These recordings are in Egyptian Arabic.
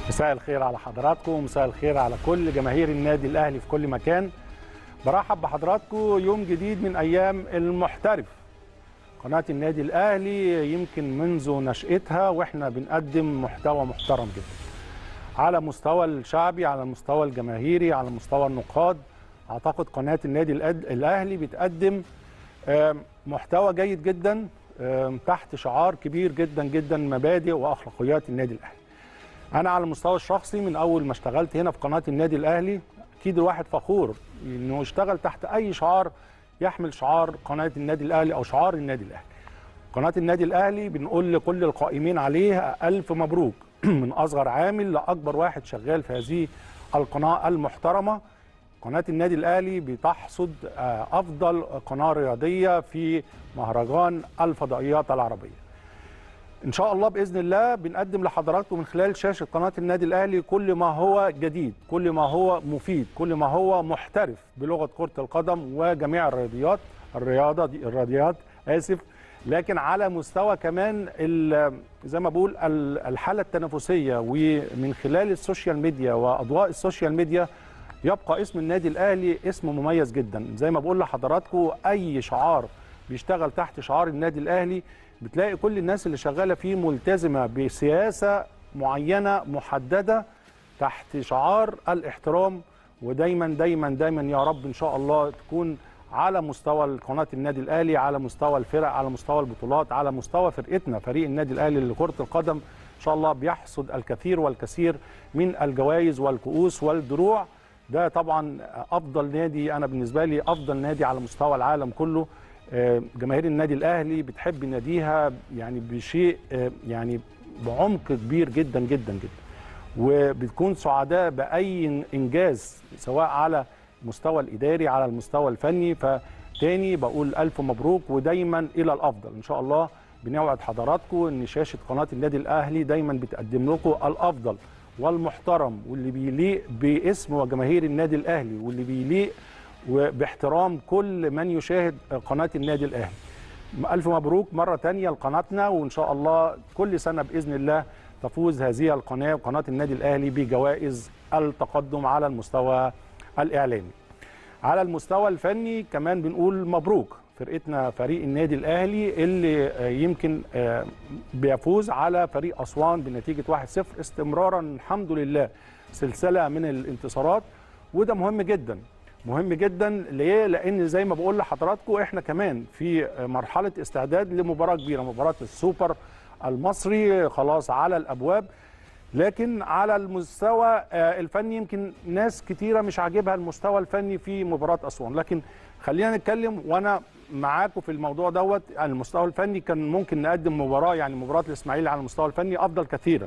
مساء الخير على حضراتكم ومساء الخير على كل جماهير النادي الاهلي في كل مكان برحب بحضراتكم يوم جديد من ايام المحترف قناه النادي الاهلي يمكن منذ نشاتها واحنا بنقدم محتوى محترم جدا على مستوى الشعبي على المستوى الجماهيري على مستوى النقاد اعتقد قناه النادي الاهلي بتقدم محتوى جيد جدا تحت شعار كبير جدا جدا مبادئ واخلاقيات النادي الاهلي انا على المستوى الشخصي من اول ما اشتغلت هنا في قناه النادي الاهلي اكيد الواحد فخور انه يشتغل تحت اي شعار يحمل شعار قناه النادي الاهلي او شعار النادي الاهلي قناه النادي الاهلي بنقول لكل القائمين عليها الف مبروك من اصغر عامل لاكبر واحد شغال في هذه القناه المحترمه قناه النادي الاهلي بتحصد افضل قناه رياضيه في مهرجان الفضائيات العربيه ان شاء الله باذن الله بنقدم لحضراتكم من خلال شاشه قناه النادي الاهلي كل ما هو جديد كل ما هو مفيد كل ما هو محترف بلغه كره القدم وجميع الرياضيات الرياضه دي الرياضيات اسف لكن على مستوى كمان زي ما بقول الحاله التنافسيه ومن خلال السوشيال ميديا واضواء السوشيال ميديا يبقى اسم النادي الاهلي اسم مميز جدا زي ما بقول لحضراتكم اي شعار بيشتغل تحت شعار النادي الاهلي بتلاقي كل الناس اللي شغاله فيه ملتزمه بسياسه معينه محدده تحت شعار الاحترام ودايما دايما دايما يا رب ان شاء الله تكون على مستوى قناه النادي الاهلي على مستوى الفرق على مستوى البطولات على مستوى فرقتنا فريق النادي الاهلي لكره القدم ان شاء الله بيحصد الكثير والكثير من الجوائز والكؤوس والدروع ده طبعا افضل نادي انا بالنسبه لي افضل نادي على مستوى العالم كله جماهير النادي الاهلي بتحب ناديها يعني بشيء يعني بعمق كبير جدا جدا جدا وبتكون سعداء باي انجاز سواء على المستوى الاداري على المستوى الفني فتاني بقول الف مبروك ودايما الى الافضل ان شاء الله بنوعد حضراتكم ان شاشه قناه النادي الاهلي دايما بتقدم لكم الافضل والمحترم واللي بيليق باسم وجماهير النادي الاهلي واللي بيليق وباحترام كل من يشاهد قناة النادي الأهلي ألف مبروك مرة تانية لقناتنا وإن شاء الله كل سنة بإذن الله تفوز هذه القناة وقناة النادي الأهلي بجوائز التقدم على المستوى الإعلامي على المستوى الفني كمان بنقول مبروك فرقتنا فريق النادي الأهلي اللي يمكن بيفوز على فريق أسوان بنتيجة 1-0 استمرارا الحمد لله سلسلة من الانتصارات وده مهم جدا مهم جدا ليه؟ لان زي ما بقول لحضراتكم احنا كمان في مرحله استعداد لمباراه كبيره مباراه السوبر المصري خلاص على الابواب لكن على المستوى الفني يمكن ناس كتيره مش عاجبها المستوى الفني في مباراه اسوان لكن خلينا نتكلم وانا معاكم في الموضوع دوت المستوى الفني كان ممكن نقدم مباراه يعني مباراه الاسماعيلي على المستوى الفني افضل كثيرا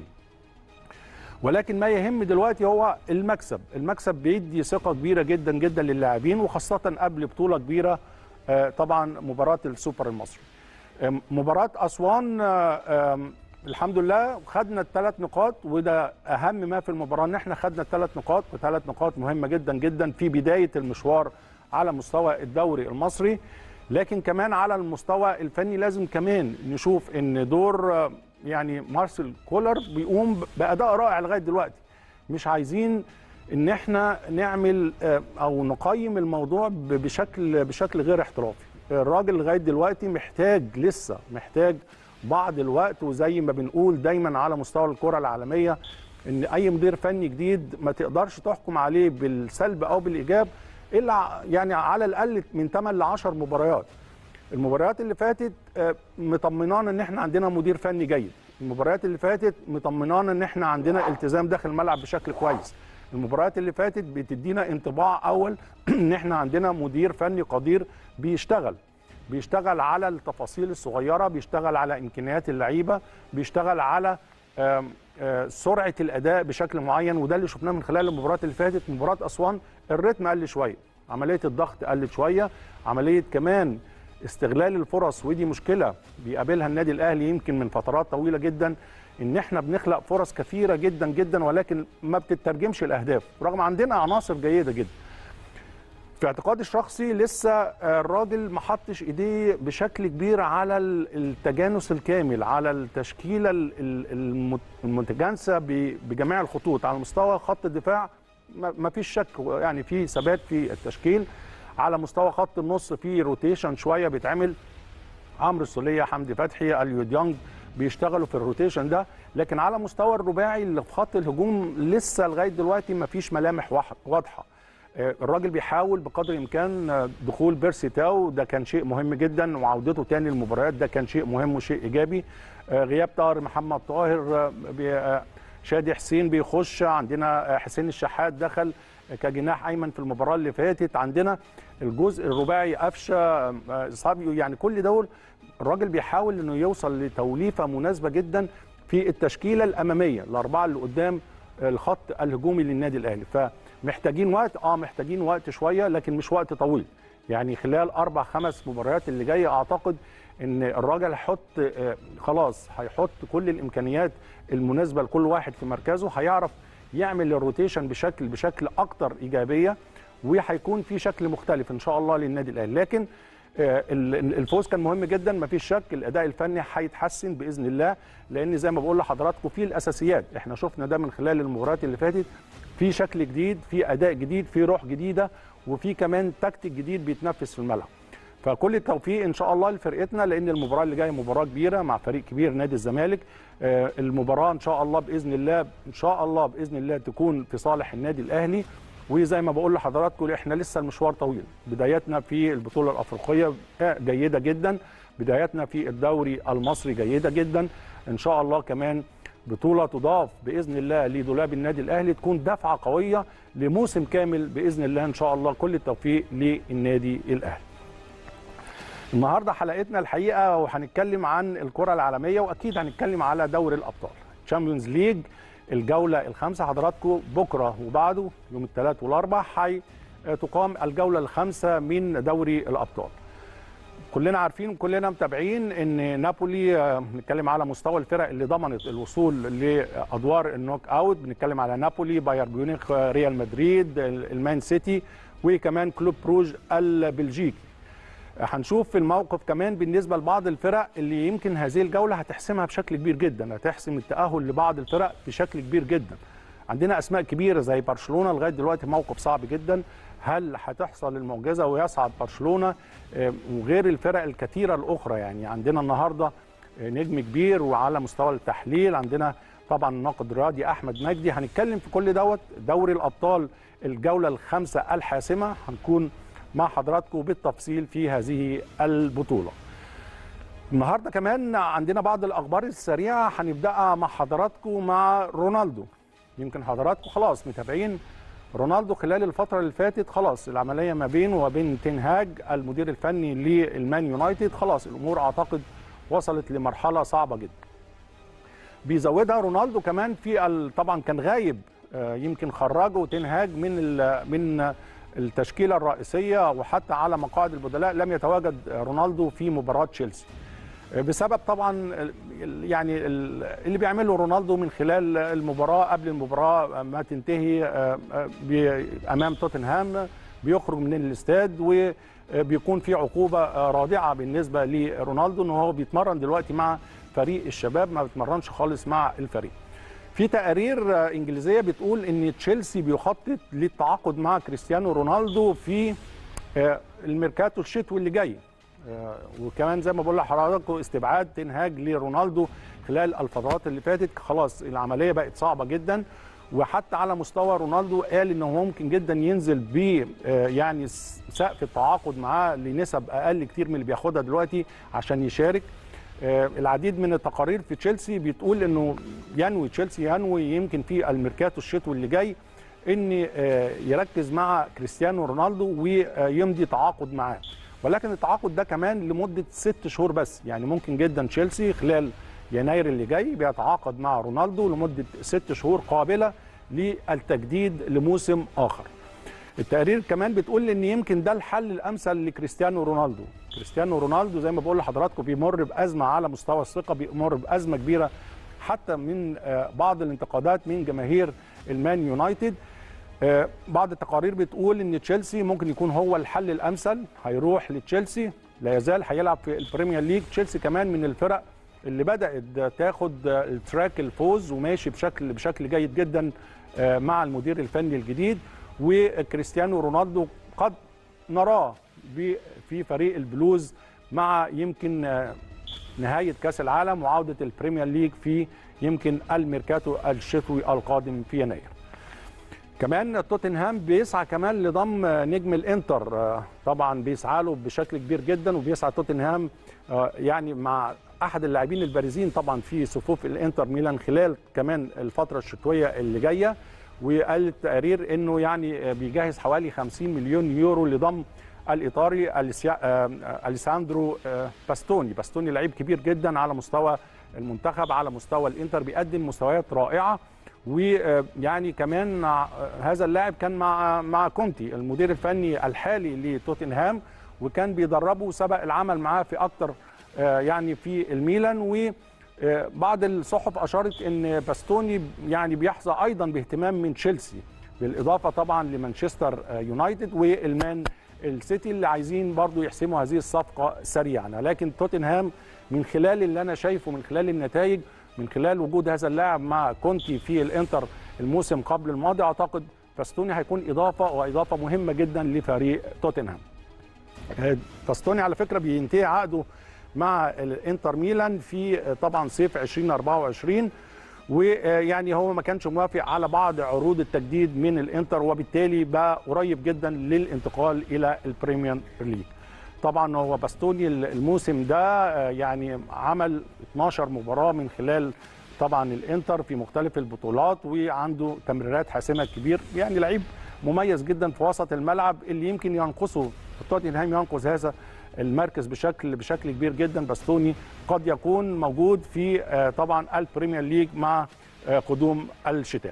ولكن ما يهم دلوقتي هو المكسب المكسب بيدي ثقة كبيرة جدا جدا للاعبين وخاصة قبل بطولة كبيرة طبعا مباراة السوبر المصري مباراة أسوان الحمد لله خدنا الثلاث نقاط وده أهم ما في المباراة إن احنا خدنا الثلاث نقاط وثلاث نقاط مهمة جدا جدا في بداية المشوار على مستوى الدوري المصري لكن كمان على المستوى الفني لازم كمان نشوف ان دور يعني مارسيل كولر بيقوم باداء رائع لغايه دلوقتي مش عايزين ان احنا نعمل او نقيم الموضوع بشكل بشكل غير احترافي الراجل لغايه دلوقتي محتاج لسه محتاج بعض الوقت وزي ما بنقول دايما على مستوى الكره العالميه ان اي مدير فني جديد ما تقدرش تحكم عليه بالسلب او بالايجاب الا يعني على الاقل من 8 ل 10 مباريات المباريات اللي فاتت مطمنانا ان احنا عندنا مدير فني جيد المباريات اللي فاتت مطمنانا ان احنا عندنا التزام داخل الملعب بشكل كويس المباريات اللي فاتت بتدينا انطباع اول ان احنا عندنا مدير فني قدير بيشتغل بيشتغل على التفاصيل الصغيره بيشتغل على امكانيات اللعيبه بيشتغل على آم آه، سرعه الاداء بشكل معين وده اللي شفناه من خلال المباريات اللي فاتت مباراه اسوان الريتم قل شويه عمليه الضغط قلت شويه عمليه كمان استغلال الفرص ودي مشكله بيقابلها النادي الاهلي يمكن من فترات طويله جدا ان احنا بنخلق فرص كثيره جدا جدا ولكن ما بتترجمش الاهداف رغم عندنا عناصر جيده جدا في اعتقادي الشخصي لسه الراجل ما حطش ايديه بشكل كبير على التجانس الكامل على التشكيله المتجانسه بجميع الخطوط على مستوى خط الدفاع ما فيش شك يعني في ثبات في التشكيل على مستوى خط النص في روتيشن شويه بيتعمل عمرو السوليه حمدي فتحي اليو ديانج بيشتغلوا في الروتيشن ده لكن على مستوى الرباعي اللي في خط الهجوم لسه لغايه دلوقتي ما فيش ملامح واضحه الراجل بيحاول بقدر الامكان دخول بيرسي تاو ده كان شيء مهم جدا وعودته تاني للمباريات ده كان شيء مهم وشيء ايجابي غياب طاهر محمد طاهر شادي حسين بيخش عندنا حسين الشحات دخل كجناح ايمن في المباراه اللي فاتت عندنا الجزء الرباعي قفشه صابيو يعني كل دول الراجل بيحاول انه يوصل لتوليفه مناسبه جدا في التشكيله الاماميه الاربعه اللي قدام الخط الهجومي للنادي الاهلي فمحتاجين وقت اه محتاجين وقت شويه لكن مش وقت طويل يعني خلال اربع خمس مباريات اللي جايه اعتقد ان الراجل هيحط خلاص هيحط كل الامكانيات المناسبه لكل واحد في مركزه هيعرف يعمل الروتيشن بشكل بشكل اكتر ايجابيه وهيكون في شكل مختلف ان شاء الله للنادي الاهلي لكن الفوز كان مهم جدا مفيش شك الاداء الفني هيتحسن باذن الله لان زي ما بقول لحضراتكم في الاساسيات احنا شفنا ده من خلال المباريات اللي فاتت في شكل جديد في اداء جديد في روح جديده وفي كمان تكتيك جديد بيتنفذ في الملعب فكل التوفيق ان شاء الله لفرقتنا لان المباراه اللي جايه مباراه كبيره مع فريق كبير نادي الزمالك المباراه ان شاء الله باذن الله ان شاء الله باذن الله تكون في صالح النادي الاهلي وزي ما بقول لحضراتكم احنا لسه المشوار طويل بدايتنا في البطوله الافريقيه جيده جدا بدايتنا في الدوري المصري جيده جدا ان شاء الله كمان بطوله تضاف باذن الله لدولاب النادي الاهلي تكون دفعه قويه لموسم كامل باذن الله ان شاء الله كل التوفيق للنادي الاهلي النهارده حلقتنا الحقيقه وهنتكلم عن الكره العالميه واكيد هنتكلم على دوري الابطال تشامبيونز ليج الجوله الخامسه حضراتكم بكره وبعده يوم الثلاث والاربع حي تقام الجوله الخامسه من دوري الابطال كلنا عارفين وكلنا متابعين ان نابولي بنتكلم على مستوى الفرق اللي ضمنت الوصول لادوار النوك اوت بنتكلم على نابولي بايرن ميونخ ريال مدريد المان سيتي وكمان كلوب بروج البلجيكي هنشوف في الموقف كمان بالنسبه لبعض الفرق اللي يمكن هذه الجوله هتحسمها بشكل كبير جدا هتحسم التاهل لبعض الفرق بشكل كبير جدا عندنا اسماء كبيره زي برشلونه لغايه دلوقتي موقف صعب جدا هل هتحصل المعجزه ويصعد برشلونه وغير الفرق الكثيره الاخرى يعني عندنا النهارده نجم كبير وعلى مستوى التحليل عندنا طبعا الناقد الرياضي احمد مجدي هنتكلم في كل دوت دوري الابطال الجوله الخامسه الحاسمه هنكون مع حضراتكم بالتفصيل في هذه البطوله. النهارده كمان عندنا بعض الاخبار السريعه هنبداها مع حضراتكم مع رونالدو. يمكن حضراتكم خلاص متابعين رونالدو خلال الفتره اللي فاتت خلاص العمليه ما بينه وبين تنهاج المدير الفني للمان يونايتد خلاص الامور اعتقد وصلت لمرحله صعبه جدا. بيزودها رونالدو كمان في طبعا كان غايب يمكن خرجه تنهاج من من التشكيله الرئيسيه وحتى على مقاعد البدلاء لم يتواجد رونالدو في مباراه تشيلسي بسبب طبعا يعني اللي بيعمله رونالدو من خلال المباراه قبل المباراه ما تنتهي امام توتنهام بيخرج من الاستاد وبيكون في عقوبه رادعه بالنسبه لرونالدو ان هو بيتمرن دلوقتي مع فريق الشباب ما بيتمرنش خالص مع الفريق في تقارير انجليزيه بتقول ان تشيلسي بيخطط للتعاقد مع كريستيانو رونالدو في الميركاتو الشتوي اللي جاي وكمان زي ما بقول لحضراتكم استبعاد تنهاج لرونالدو خلال الفترات اللي فاتت خلاص العمليه بقت صعبه جدا وحتى على مستوى رونالدو قال انه ممكن جدا ينزل ب يعني سقف التعاقد معاه لنسب اقل كتير من اللي بياخدها دلوقتي عشان يشارك العديد من التقارير في تشيلسي بتقول انه ينوي تشيلسي ينوي يمكن في الميركاتو الشتوي اللي جاي ان يركز مع كريستيانو رونالدو ويمضي تعاقد معاه ولكن التعاقد ده كمان لمده ست شهور بس يعني ممكن جدا تشيلسي خلال يناير اللي جاي بيتعاقد مع رونالدو لمده ست شهور قابله للتجديد لموسم اخر التقارير كمان بتقول ان يمكن ده الحل الامثل لكريستيانو رونالدو كريستيانو رونالدو زي ما بقول لحضراتكم بيمر بازمه على مستوى الثقه بيمر بازمه كبيره حتى من بعض الانتقادات من جماهير المان يونايتد آه، بعض التقارير بتقول ان تشيلسي ممكن يكون هو الحل الامثل هيروح لتشيلسي لا يزال هيلعب في البريمير ليج تشيلسي كمان من الفرق اللي بدات تاخد التراك الفوز وماشي بشكل بشكل جيد جدا آه، مع المدير الفني الجديد وكريستيانو رونالدو قد نراه ب- في فريق البلوز مع يمكن آه، نهايه كاس العالم وعوده البريمير ليج في يمكن الميركاتو الشتوي القادم في يناير. كمان توتنهام بيسعى كمان لضم نجم الانتر آه، طبعا بيسعى له بشكل كبير جدا وبيسعى توتنهام آه، يعني مع احد اللاعبين البارزين طبعا في صفوف الانتر ميلان خلال كمان الفتره الشتويه اللي جايه وقال التقارير انه يعني آه، بيجهز حوالي 50 مليون يورو لضم الايطالي أليسيا- آه، آه، اليساندرو آه، باستوني باستوني لعيب كبير جدا على مستوى المنتخب على مستوى الانتر بيقدم مستويات رائعه ويعني كمان آه، هذا اللاعب كان مع مع كونتي المدير الفني الحالي لتوتنهام وكان بيدربه وسبق العمل معاه في اكتر آه، يعني في الميلان و آه، بعض الصحف اشارت ان باستوني يعني بيحظى ايضا باهتمام من تشيلسي بالاضافه طبعا لمانشستر آه، يونايتد والمان السيتي اللي عايزين برضو يحسموا هذه الصفقه سريعا لكن توتنهام من خلال اللي انا شايفه من خلال النتائج من خلال وجود هذا اللاعب مع كونتي في الانتر الموسم قبل الماضي اعتقد باستوني هيكون اضافه واضافه مهمه جدا لفريق توتنهام آه، باستوني على فكره بينتهي عقده مع الانتر ميلان في آه، طبعا صيف 2024 ويعني هو ما كانش موافق على بعض عروض التجديد من الانتر وبالتالي بقى قريب جدا للانتقال الى البريمير ليج طبعا هو باستوني الموسم ده آه، يعني عمل 12 مباراه من خلال طبعا الانتر في مختلف البطولات وعنده تمريرات حاسمه كبير يعني لعيب مميز جدا في وسط الملعب اللي يمكن ينقصه توتنهام ينقص هذا المركز بشكل بشكل كبير جدا باستوني قد يكون موجود في آه، طبعا البريمير ليج مع آه، قدوم الشتاء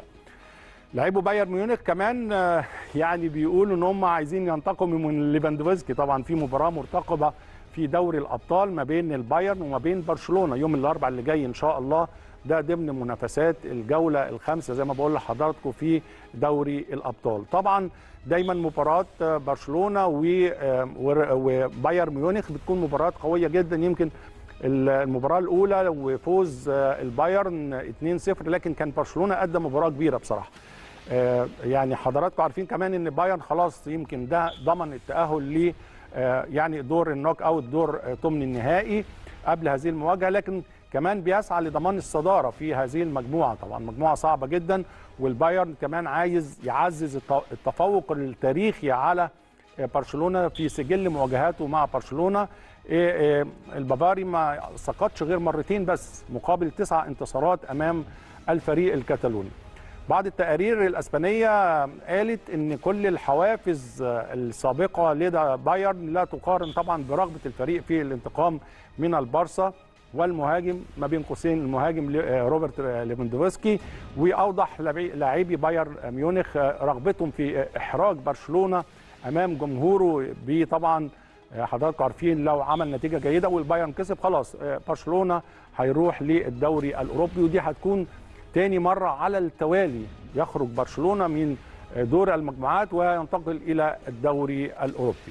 لعيبه بايرن ميونخ كمان آه، يعني بيقولوا ان هم عايزين ينتقموا من ليفاندوفسكي طبعا في مباراه مرتقبه في دوري الابطال ما بين البايرن وما بين برشلونه يوم الاربعاء اللي جاي ان شاء الله ده ضمن منافسات الجوله الخامسه زي ما بقول لحضراتكم في دوري الابطال طبعا دايما مباراه آه، برشلونه و- آه، ور- وبايرن ميونخ بتكون مباراه قويه جدا يمكن المباراه الاولى وفوز آه، البايرن 2-0 لكن كان برشلونه قدم مباراه كبيره بصراحه آه، يعني حضراتكم عارفين كمان ان بايرن خلاص يمكن ده ضمن التاهل ل آه، يعني دور النوك اوت دور آه، ثمن النهائي قبل هذه المواجهه لكن كمان بيسعى لضمان الصداره في هذه المجموعه طبعا مجموعه صعبه جدا والبايرن كمان عايز يعزز الت- التفوق التاريخي على آه، برشلونه في سجل مواجهاته مع برشلونه إيه، إيه، البافاري ما سقطش غير مرتين بس مقابل تسع انتصارات امام الفريق الكتالوني بعض التقارير الاسبانيه قالت ان كل الحوافز السابقه لدى بايرن لا تقارن طبعا برغبه الفريق في الانتقام من البارسا والمهاجم ما بين قوسين المهاجم ل- روبرت ليفاندوفسكي واوضح لاعبي- لاعبي بايرن ميونخ رغبتهم في احراج برشلونه امام جمهوره بطبعا حضراتكم عارفين لو عمل نتيجه جيده والبايرن كسب خلاص برشلونه هيروح للدوري الاوروبي ودي هتكون تاني مره على التوالي يخرج برشلونه من دور المجموعات وينتقل الى الدوري الاوروبي.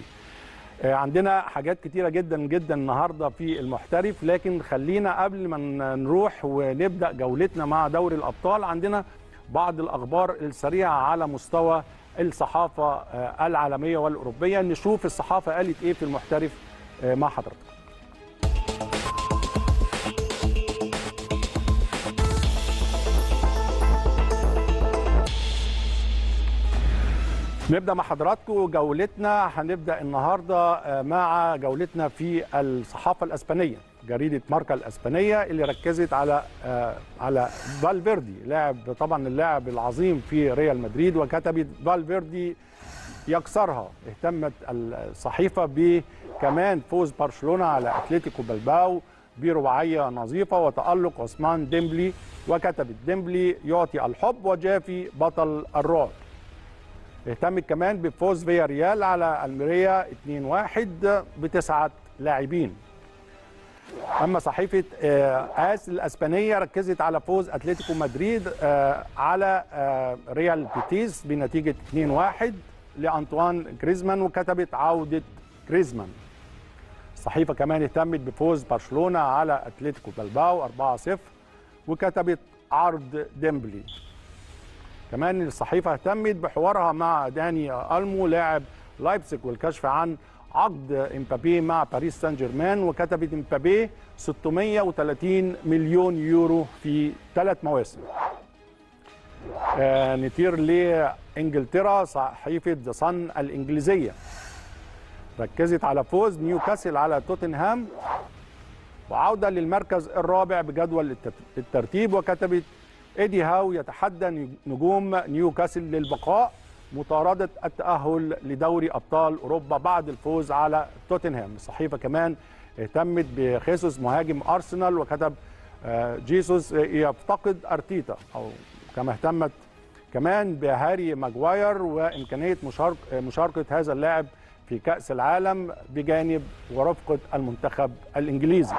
عندنا حاجات كتيره جدا جدا النهارده في المحترف لكن خلينا قبل ما نروح ونبدا جولتنا مع دوري الابطال عندنا بعض الاخبار السريعه على مستوى الصحافه العالميه والاوروبيه نشوف الصحافه قالت ايه في المحترف مع حضرتك. نبدا مع حضراتكم جولتنا هنبدا النهارده مع جولتنا في الصحافه الاسبانيه جريده ماركا الاسبانيه اللي ركزت على على فالفيردي لاعب طبعا اللاعب العظيم في ريال مدريد وكتبت فالفيردي يكسرها اهتمت الصحيفه بكمان فوز برشلونه على اتلتيكو بلباو برباعيه نظيفه وتالق عثمان ديمبلي وكتبت ديمبلي يعطي الحب وجافي بطل الرعب اهتمت كمان بفوز فيا ريال على الميريا 2-1 بتسعه لاعبين اما صحيفه آه، اس الاسبانيه ركزت على فوز اتلتيكو مدريد آه، على آه، ريال بيتيس بنتيجه 2-1 لانطوان جريزمان وكتبت عوده جريزمان الصحيفه كمان اهتمت بفوز برشلونه على اتلتيكو بلباو 4-0 وكتبت عرض ديمبلي كمان الصحيفه اهتمت بحوارها مع داني المو لاعب لايبزيج والكشف عن عقد امبابي مع باريس سان جيرمان وكتبت امبابي 630 مليون يورو في ثلاث مواسم آه نطير لانجلترا صحيفه ذا صن الانجليزيه ركزت على فوز نيوكاسل على توتنهام وعوده للمركز الرابع بجدول التت- الترتيب وكتبت ايدي هاو يتحدى نجوم نيوكاسل للبقاء مطاردة التأهل لدوري أبطال أوروبا بعد الفوز على توتنهام الصحيفة كمان اهتمت بخيسوس مهاجم أرسنال وكتب آه، جيسوس يفتقد أرتيتا أو كما اهتمت كمان بهاري ماجواير وإمكانية مشارك مشاركة هذا اللاعب في كأس العالم بجانب ورفقة المنتخب الإنجليزي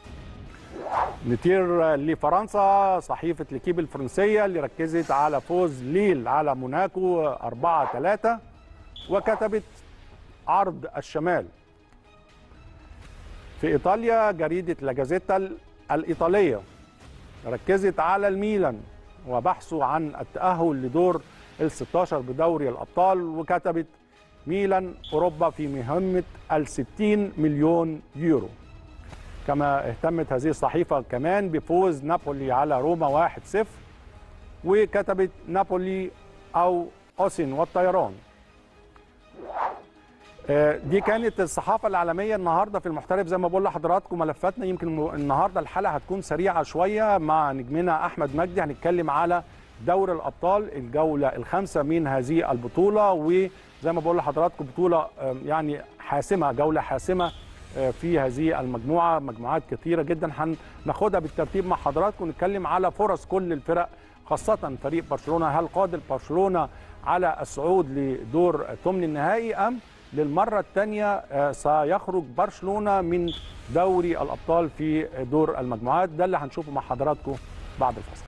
نطير لفرنسا صحيفة ليكيب الفرنسية اللي ركزت على فوز ليل على موناكو 4-3 وكتبت عرض الشمال في إيطاليا جريدة لاجازيتا الإيطالية ركزت على الميلان وبحثوا عن التأهل لدور ال 16 بدوري الأبطال وكتبت ميلان أوروبا في مهمة ال 60 مليون يورو كما اهتمت هذه الصحيفة كمان بفوز نابولي على روما 1-0 وكتبت نابولي أو أوسن والطيران آه، دي كانت الصحافة العالمية النهاردة في المحترف زي ما بقول لحضراتكم ملفاتنا يمكن الم- النهاردة الحلقة هتكون سريعة شوية مع نجمنا أحمد مجدي هنتكلم على دور الأبطال الجولة الخامسة من هذه البطولة وزي ما بقول لحضراتكم بطولة آه، يعني حاسمة جولة حاسمة آه، في هذه المجموعة مجموعات كثيرة جدا هناخدها بالترتيب مع حضراتكم ونتكلم على فرص كل الفرق خاصة فريق برشلونة هل قادر برشلونة على الصعود لدور ثمن النهائي أم للمرة الثانية آه، سيخرج برشلونة من دوري الأبطال في دور المجموعات ده اللي هنشوفه مع حضراتكم بعد الفاصل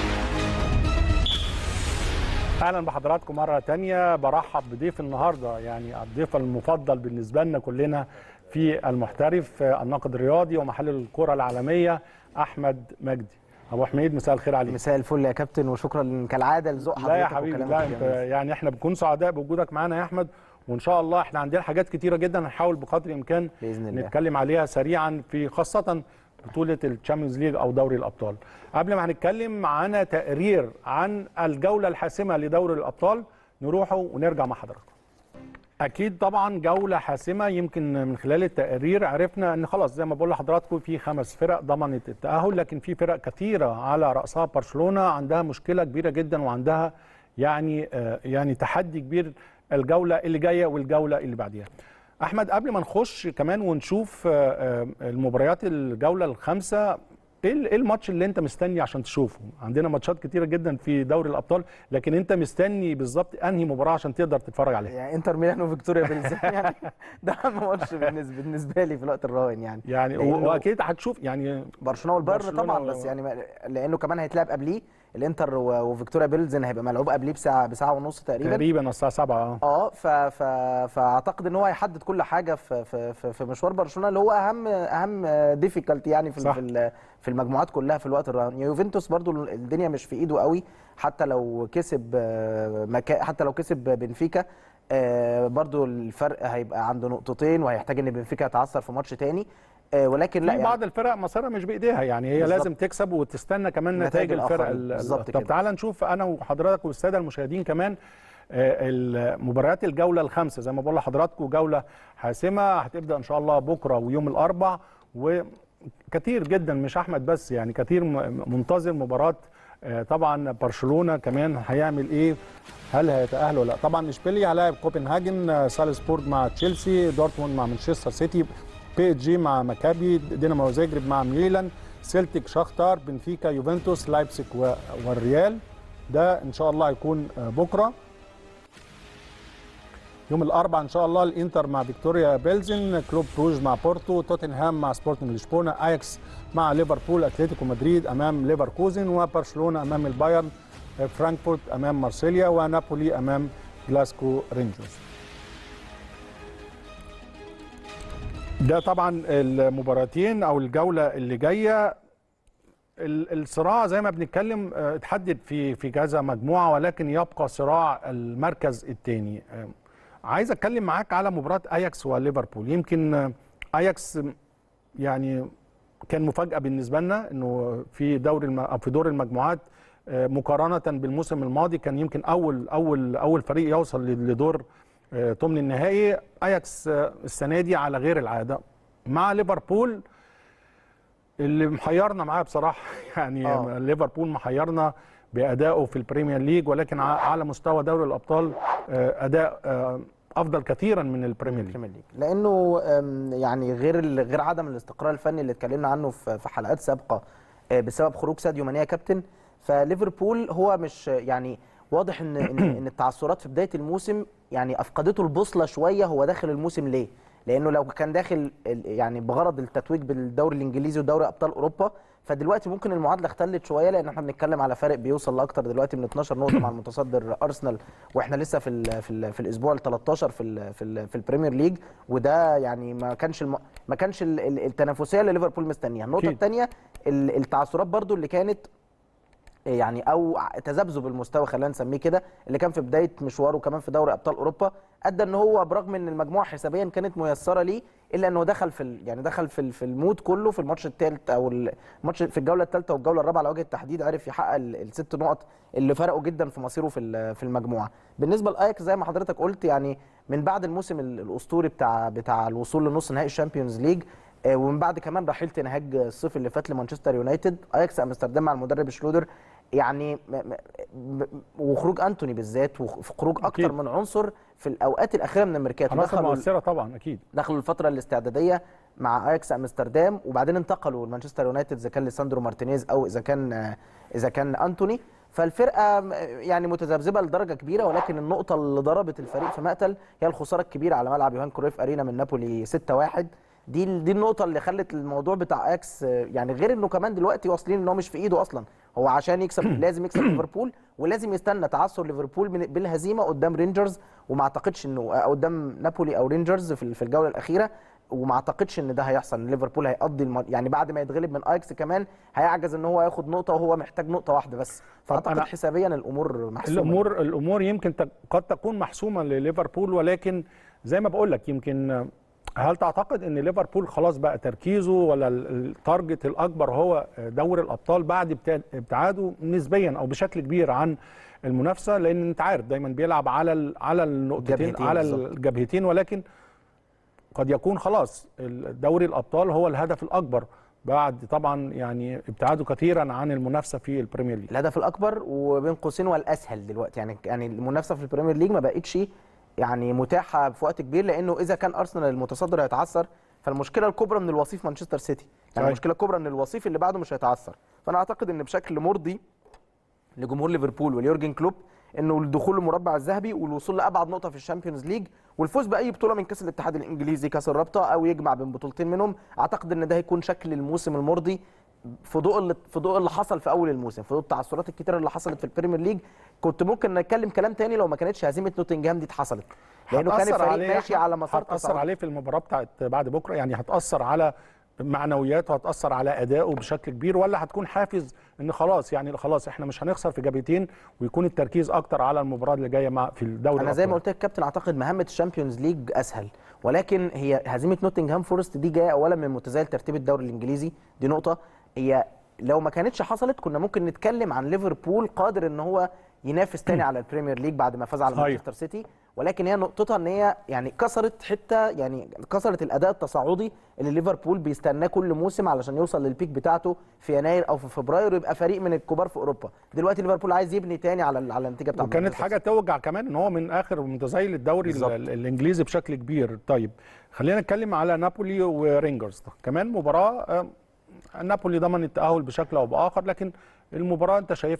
اهلا بحضراتكم مره تانية برحب بضيف النهارده يعني الضيف المفضل بالنسبه لنا كلنا في المحترف آه، الناقد الرياضي ومحلل الكره العالميه احمد مجدي ابو حميد مساء الخير عليك مساء الفل يا كابتن وشكرا كالعاده لذوق حضرتك لا يا حبيبي وكلامك لا انت الجميل. يعني احنا بنكون سعداء بوجودك معانا يا احمد وان شاء الله احنا عندنا حاجات كتيره جدا هنحاول بقدر الامكان بإذن الله. نتكلم عليها سريعا في خاصه بطوله الشامبيونز ليج او دوري الابطال قبل ما هنتكلم معانا تقرير عن الجوله الحاسمه لدوري الابطال نروحه ونرجع مع حضراتكم اكيد طبعا جوله حاسمه يمكن من خلال التقارير عرفنا ان خلاص زي ما بقول لحضراتكم في خمس فرق ضمنت التاهل لكن في فرق كثيره على راسها برشلونه عندها مشكله كبيره جدا وعندها يعني آه، يعني تحدي كبير الجوله اللي جايه والجوله اللي بعديها احمد قبل ما نخش كمان ونشوف آه، آه، المباريات الجوله الخامسه ايه ال- إيه الماتش اللي انت مستني عشان تشوفه عندنا ماتشات كتيره جدا في دوري الابطال لكن انت مستني بالظبط انهي مباراه عشان تقدر تتفرج عليها يعني انتر ميلان وفيكتوريا بيلز يعني ده اهم ماتش بالنسبه بالنسبه لي في الوقت الراهن يعني يعني لأنه- و- واكيد هتشوف يعني برشلونه والبايرن برشلونة طبعا و- بس يعني ما- لانه كمان هيتلعب قبليه الانتر و- وفيكتوريا بيلزن هيبقى ملعوب قبليه بساعه بساعه ونص تقريبا تقريبا الساعه 7 اه اه ف... ف... فاعتقد ان هو هيحدد كل حاجه في في في, في مشوار برشلونه اللي هو اهم اهم ديفيكالتي يعني في صح. في ال- في المجموعات كلها في الوقت الراهن يوفنتوس برضو الدنيا مش في ايده قوي حتى لو كسب آه، مكا... حتى لو كسب بنفيكا آه، برضو الفرق هيبقى عنده نقطتين وهيحتاج ان بنفيكا يتعثر في ماتش تاني آه، ولكن لا في يعني بعض الفرق مصيرها مش بايديها يعني هي بالظبط. لازم تكسب وتستنى كمان نتائج نتائج الفرق الآخرين. ال- ال- بالظبط طب كده. تعال نشوف انا وحضرتك والساده المشاهدين كمان آه، المباريات الجوله الخامسه زي ما بقول لحضراتكم جوله حاسمه هتبدا ان شاء الله بكره ويوم الاربع وكتير جدا مش احمد بس يعني كتير م- منتظر مباراه آه، طبعا برشلونه كمان هيعمل ايه هل هيتاهل ولا لا طبعا اشبيليا هيلاعب كوبنهاجن آه، سالزبورج مع تشيلسي دورتموند مع مانشستر سيتي بي جي مع مكابي دينامو زاجرب مع ميلان سيلتيك شختار بنفيكا يوفنتوس لايبسك و- والريال ده ان شاء الله هيكون آه، بكره يوم الاربعاء ان شاء الله الانتر مع فيكتوريا بيلزن كلوب بروج مع بورتو توتنهام مع سبورتنج لشبونه اياكس مع ليفربول اتلتيكو مدريد امام ليفركوزن وبرشلونه امام البايرن فرانكفورت امام مارسيليا ونابولي امام جلاسكو رينجرز ده طبعا المباراتين او الجوله اللي جايه ال- الصراع زي ما بنتكلم آه، اتحدد في في كذا مجموعه ولكن يبقى صراع المركز الثاني عايز اتكلم معاك على مباراه اياكس وليفربول يمكن آه، اياكس آه، يعني كان مفاجاه بالنسبه لنا انه في دوري الم... أو في دور المجموعات آه، مقارنه بالموسم الماضي كان يمكن اول اول اول فريق يوصل لدور آه، ثمن النهائي اياكس آه، السنه دي على غير العاده مع ليفربول اللي محيرنا معاه بصراحه يعني آه. ليفربول محيرنا بادائه في البريمير ليج ولكن ع- على مستوى دوري الابطال آه، اداء آه، افضل كثيرا من البريمير ليج البريمير ليج لانه أم، يعني غير ال- غير عدم الاستقرار الفني اللي اتكلمنا عنه في في حلقات سابقه آه، بسبب خروج ساديو ماني يا كابتن فليفربول هو مش يعني واضح ان ان إن التعثرات في بدايه الموسم يعني افقدته البوصله شويه هو داخل الموسم ليه؟ لانه لو كان داخل ال- يعني بغرض التتويج بالدوري الانجليزي ودوري ابطال اوروبا فدلوقتي ممكن المعادله اختلت شويه لان احنا بنتكلم على فارق بيوصل لاكتر دلوقتي من 12 نقطه مع المتصدر ارسنال واحنا لسه في ال في ال في الاسبوع ال 13 في ال في ال في البريمير ليج وده يعني ما كانش الم... ما كانش ال- ال- التنافسيه اللي ليفربول مستنيها النقطه أكيد. الثانيه التعثرات برضو اللي كانت يعني او تذبذب المستوى خلينا نسميه كده اللي كان في بدايه مشواره كمان في دوري ابطال اوروبا ادى ان هو برغم ان المجموعه حسابيا كانت ميسره ليه الا انه دخل في ال- يعني دخل في ال- في المود كله في الماتش الثالث او الماتش في الجوله الثالثه والجوله الرابعه على وجه التحديد عرف يحقق ال- الست نقط اللي فرقوا جدا في مصيره في ال- في المجموعه بالنسبه لاياكس زي ما حضرتك قلت يعني من بعد الموسم ال- الاسطوري بتاع بتاع الوصول لنص نهائي الشامبيونز ليج آه، ومن بعد كمان رحيل تنهاج الصيف اللي فات لمانشستر يونايتد اياكس امستردام مع المدرب شلودر يعني م- م- م- وخروج انتوني بالذات وخروج اكتر أكيد. من عنصر في الاوقات الاخيره من الميركاتو عناصر دخلوا مؤثره طبعا اكيد دخلوا الفتره الاستعداديه مع اياكس امستردام وبعدين انتقلوا لمانشستر يونايتد اذا كان ليساندرو مارتينيز او اذا كان اذا كان انتوني فالفرقه م- يعني متذبذبه لدرجه كبيره ولكن النقطه اللي ضربت الفريق في مقتل هي الخساره الكبيره على ملعب يوهان كرويف ارينا من نابولي 6-1 دي دي النقطه اللي خلت الموضوع بتاع اياكس آه، يعني غير انه كمان دلوقتي واصلين ان هو مش في ايده اصلا هو عشان يكسب لازم يكسب ليفربول ولازم يستنى تعثر ليفربول من- بالهزيمه قدام رينجرز وما اعتقدش انه آه، قدام نابولي او رينجرز في في الجوله الاخيره وما اعتقدش ان ده هيحصل ان ليفربول هيقضي الم... يعني بعد ما يتغلب من اياكس كمان هيعجز ان هو ياخد نقطه وهو محتاج نقطه واحده بس فاعتقد أنا- حسابيا الامور محسومه الامور الامور يمكن تك- قد تكون محسومه لليفربول ولكن زي ما بقول لك يمكن هل تعتقد ان ليفربول خلاص بقى تركيزه ولا ال- التارجت الاكبر هو دوري الابطال بعد ابتا- ابتعاده نسبيا او بشكل كبير عن المنافسه لان انت عارف دايما بيلعب على ال- على النقطتين الجبهتين على بالظبط. الجبهتين ولكن قد يكون خلاص دوري الابطال هو الهدف الاكبر بعد طبعا يعني ابتعاده كثيرا عن المنافسه في البريمير ليج الهدف الاكبر وبين قوسين والاسهل دلوقتي يعني يعني المنافسه في البريمير ليج ما بقتش يعني متاحه في وقت كبير لانه اذا كان ارسنال المتصدر هيتعثر فالمشكله الكبرى من الوصيف مانشستر سيتي يعني صحيح. المشكله الكبرى ان الوصيف اللي بعده مش هيتعثر فانا اعتقد ان بشكل مرضي لجمهور ليفربول واليورجن كلوب انه الدخول المربع الذهبي والوصول لابعد نقطه في الشامبيونز ليج والفوز باي بطوله من كاس الاتحاد الانجليزي كاس الرابطه او يجمع بين بطولتين منهم اعتقد ان ده هيكون شكل الموسم المرضي في ضوء اللي في ضوء اللي حصل في اول الموسم في ضوء التعثرات الكتيره اللي حصلت في البريمير ليج كنت ممكن نتكلم كلام تاني لو ما كانتش هزيمه نوتنجهام دي اتحصلت لانه كان هتأثر الفريق عليه ماشي أحمد؟ على مسار هتأثر تصاعدي. عليه في المباراة بتاعت بعد بكرة يعني هتأثر على معنوياته هتأثر على أدائه بشكل كبير ولا هتكون حافز إن خلاص يعني خلاص إحنا مش هنخسر في جبهتين ويكون التركيز أكتر على المباراة اللي جاية مع في الدوري انا زي ما الأبطال. قلت لك كابتن اعتقد مهمه الشامبيونز ليج اسهل ولكن هي هزيمه نوتنغهام فورست دي جايه اولا من متزايل ترتيب الدوري الانجليزي دي نقطه هي لو ما كانتش حصلت كنا ممكن نتكلم عن ليفربول قادر ان هو ينافس تاني على البريمير ليج بعد ما فاز على صحيح. مانشستر سيتي ولكن هي نقطتها ان هي يعني كسرت حته يعني كسرت الاداء التصاعدي اللي ليفربول بيستناه كل موسم علشان يوصل للبيك بتاعته في يناير او في فبراير ويبقى فريق من الكبار في اوروبا دلوقتي ليفربول عايز يبني تاني على على النتيجه بتاعته وكانت حاجة توجع كمان إن هو من آخر متزايل الدوري بالظبط. ال- الإنجليزي بشكل كبير طيب خلينا نتكلم على نابولي ورينجرز كمان مباراة آه، نابولي ضمن التأهل بشكل أو بآخر لكن المباراة أنت شايفها إزاي؟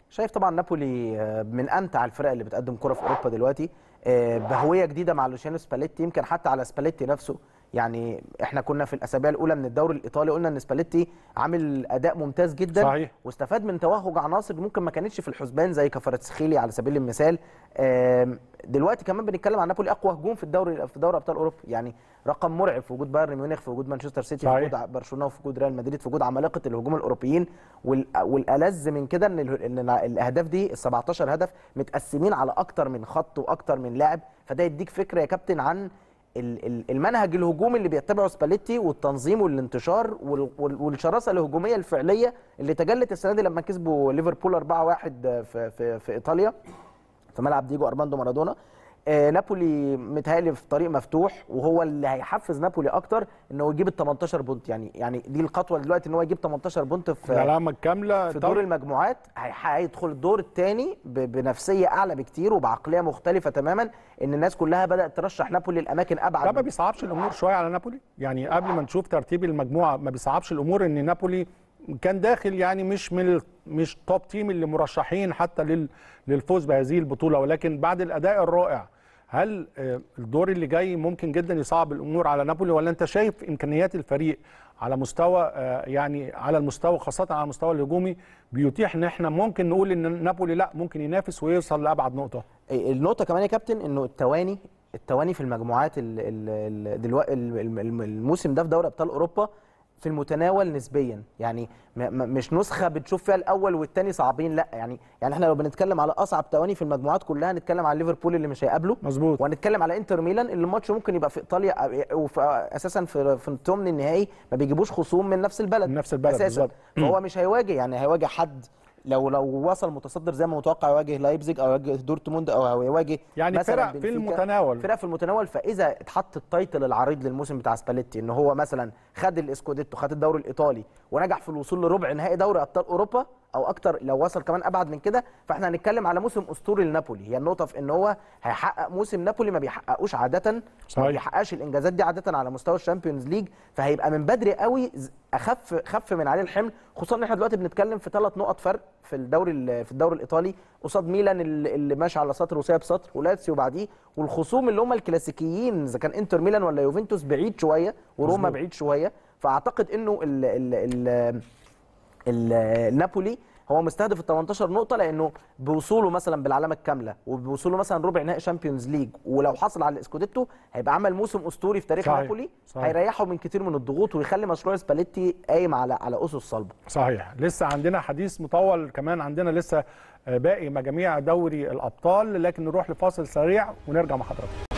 شايف طبعا نابولي آه، من امتع الفرق اللي بتقدم كره في اوروبا دلوقتي آه، بهويه جديده مع لوشيانو سباليتي يمكن حتى على سباليتي نفسه يعني احنا كنا في الاسابيع الاولى من الدوري الايطالي قلنا ان سباليتي عامل اداء ممتاز جدا صحيح. واستفاد من توهج عناصر ممكن ما كانتش في الحسبان زي كفاراتسخيلي على سبيل المثال آم، دلوقتي كمان بنتكلم عن نابولي اقوى هجوم في الدوري في دوري ابطال اوروبا يعني رقم مرعب في وجود بايرن ميونخ في وجود مانشستر سيتي في صحيح. وجود برشلونه وفي وجود ريال مدريد في وجود عمالقه الهجوم الاوروبيين وال- والالذ من كده ان ال- ان الاهداف دي ال 17 هدف متقسمين على اكتر من خط واكتر من لاعب فده يديك فكره يا كابتن عن ال- ال- المنهج الهجومي اللي بيتبعه سباليتي والتنظيم والانتشار وال- وال- والشراسه الهجوميه الفعليه اللي تجلت السنه دي لما كسبوا ليفربول 4-1 في في في ايطاليا في ملعب ديجو ارماندو مارادونا آه نابولي متهيألي في طريق مفتوح وهو اللي هيحفز نابولي اكتر انه يجيب ال 18 بونت يعني يعني دي الخطوه دلوقتي ان هو يجيب 18 بونت في العلامه الكامله في طب- دور المجموعات هيح- هيدخل الدور الثاني بنفسيه اعلى بكتير وبعقليه مختلفه تماما ان الناس كلها بدات ترشح نابولي لاماكن ابعد ده ما من- بيصعبش الامور شويه على نابولي يعني قبل ما نشوف ترتيب المجموعه ما بيصعبش الامور ان نابولي كان داخل يعني مش من ال- مش توب تيم اللي مرشحين حتى لل للفوز بهذه البطوله ولكن بعد الاداء الرائع هل آه، الدور اللي جاي ممكن جدا يصعب الامور على نابولي ولا انت شايف امكانيات الفريق على مستوى آه، يعني على المستوى خاصه على المستوى الهجومي بيتيح ان احنا ممكن نقول ان نابولي لا ممكن ينافس ويوصل لابعد نقطه النقطة كمان يا كابتن انه التواني التواني في المجموعات ال ال ال دلوقتي الموسم ده في دوري ابطال اوروبا في المتناول نسبيا يعني م- م- مش نسخة بتشوف فيها الاول والتاني صعبين لا يعني يعني احنا لو بنتكلم على اصعب تواني في المجموعات كلها هنتكلم على ليفربول اللي مش هيقابله مظبوط وهنتكلم على انتر ميلان اللي الماتش ممكن يبقى في ايطاليا وفي اساسا في في ثمن النهائي ما بيجيبوش خصوم من نفس البلد من نفس البلد اساسا بالظبط. فهو مش هيواجه يعني هيواجه حد لو لو وصل متصدر زي ما متوقع يواجه لايبزيج او يواجه دورتموند او يواجه يعني مثلا فرق في بنفيكا. المتناول فرق في المتناول فاذا اتحط التايتل العريض للموسم بتاع سباليتي ان هو مثلا خد الاسكوديتو خد الدوري الايطالي ونجح في الوصول لربع نهائي دوري ابطال اوروبا او اكتر لو وصل كمان ابعد من كده فاحنا هنتكلم على موسم اسطوري لنابولي هي النقطه في ان هو هيحقق موسم نابولي ما بيحققوش عاده ما صحيح. بيحققش الانجازات دي عاده على مستوى الشامبيونز ليج فهيبقى من بدري قوي ز- اخف خف من عليه الحمل خصوصا ان احنا دلوقتي بنتكلم في ثلاث نقط فرق في الدوري ال- في الدوري الايطالي قصاد ميلان اللي اللي ماشي على سطر وسايب سطر ولاتسيو بعديه والخصوم اللي هم الكلاسيكيين اذا كان انتر ميلان ولا يوفنتوس بعيد شويه وروما مظبوط. بعيد شويه فاعتقد انه ال ال ال ال- نابولي هو مستهدف ال 18 نقطة لأنه بوصوله مثلا بالعلامة الكاملة وبوصوله مثلا ربع نهائي شامبيونز ليج ولو حصل على الاسكوديتو هيبقى عمل موسم أسطوري في تاريخ صحيح. نابولي صحيح. هيريحه من كتير من الضغوط ويخلي مشروع سباليتي قايم على على أسس صلبة صحيح لسه عندنا حديث مطول كمان عندنا لسه آه، باقي مجاميع دوري الابطال لكن نروح لفاصل سريع ونرجع مع حضراتكم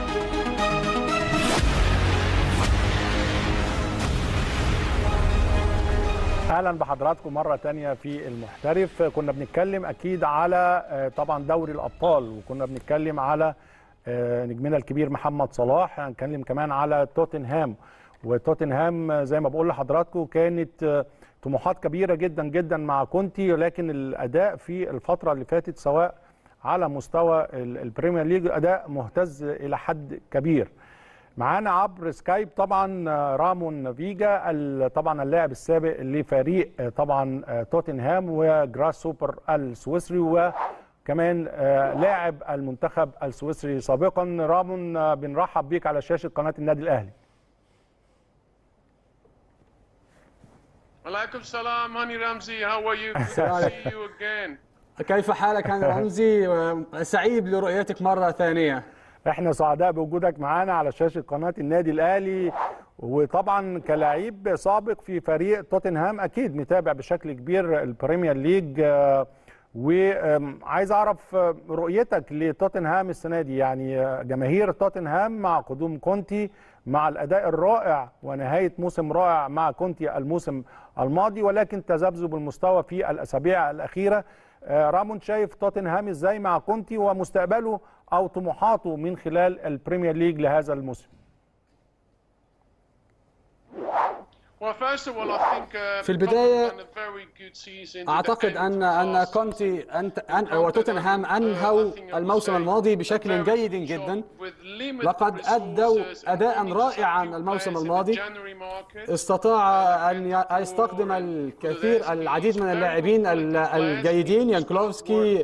اهلا بحضراتكم مره تانية في المحترف كنا بنتكلم اكيد على آه، طبعا دوري الابطال وكنا بنتكلم على آه، نجمنا الكبير محمد صلاح هنتكلم كمان على توتنهام وتوتنهام آه، زي ما بقول لحضراتكم كانت آه، طموحات كبيره جدا جدا مع كونتي ولكن الاداء في الفتره اللي فاتت سواء على مستوى ال- البريمير ليج اداء مهتز الى حد كبير معانا عبر سكايب طبعا آه، رامون فيجا ال- طبعا اللاعب السابق لفريق آه، طبعا آه، توتنهام وجراس سوبر السويسري وكمان آه، لاعب المنتخب السويسري سابقا رامون آه، بنرحب بيك على شاشه قناه النادي الاهلي Alaikum salam, Honey Ramsey. How are you? Good to see you again. كيف حالك أنا رمزي سعيد لرؤيتك مرة ثانية احنا سعداء بوجودك معانا على شاشه قناه النادي الاهلي وطبعا كلاعب سابق في فريق توتنهام اكيد متابع بشكل كبير البريمير ليج آه، وعايز اعرف آه، رؤيتك لتوتنهام السنه دي يعني آه، جماهير توتنهام مع قدوم كونتي مع الاداء الرائع ونهايه موسم رائع مع كونتي الموسم الماضي ولكن تذبذب المستوى في الاسابيع الاخيره آه، رامون شايف توتنهام ازاي مع كونتي ومستقبله او طموحاته من خلال البريمير ليج لهذا الموسم Well, first of all, I think, uh, في البداية Tottenham done a very good season to the اعتقد end ان of ان last كونتي season. أنت أن وتوتنهام انهوا الموسم الماضي بشكل جيد جدا لقد أدوا أداء رائعا الموسم الماضي. استطاع ان ي- يستخدم الكثير العديد من اللاعبين ال- الجيدين يانكلوفسكي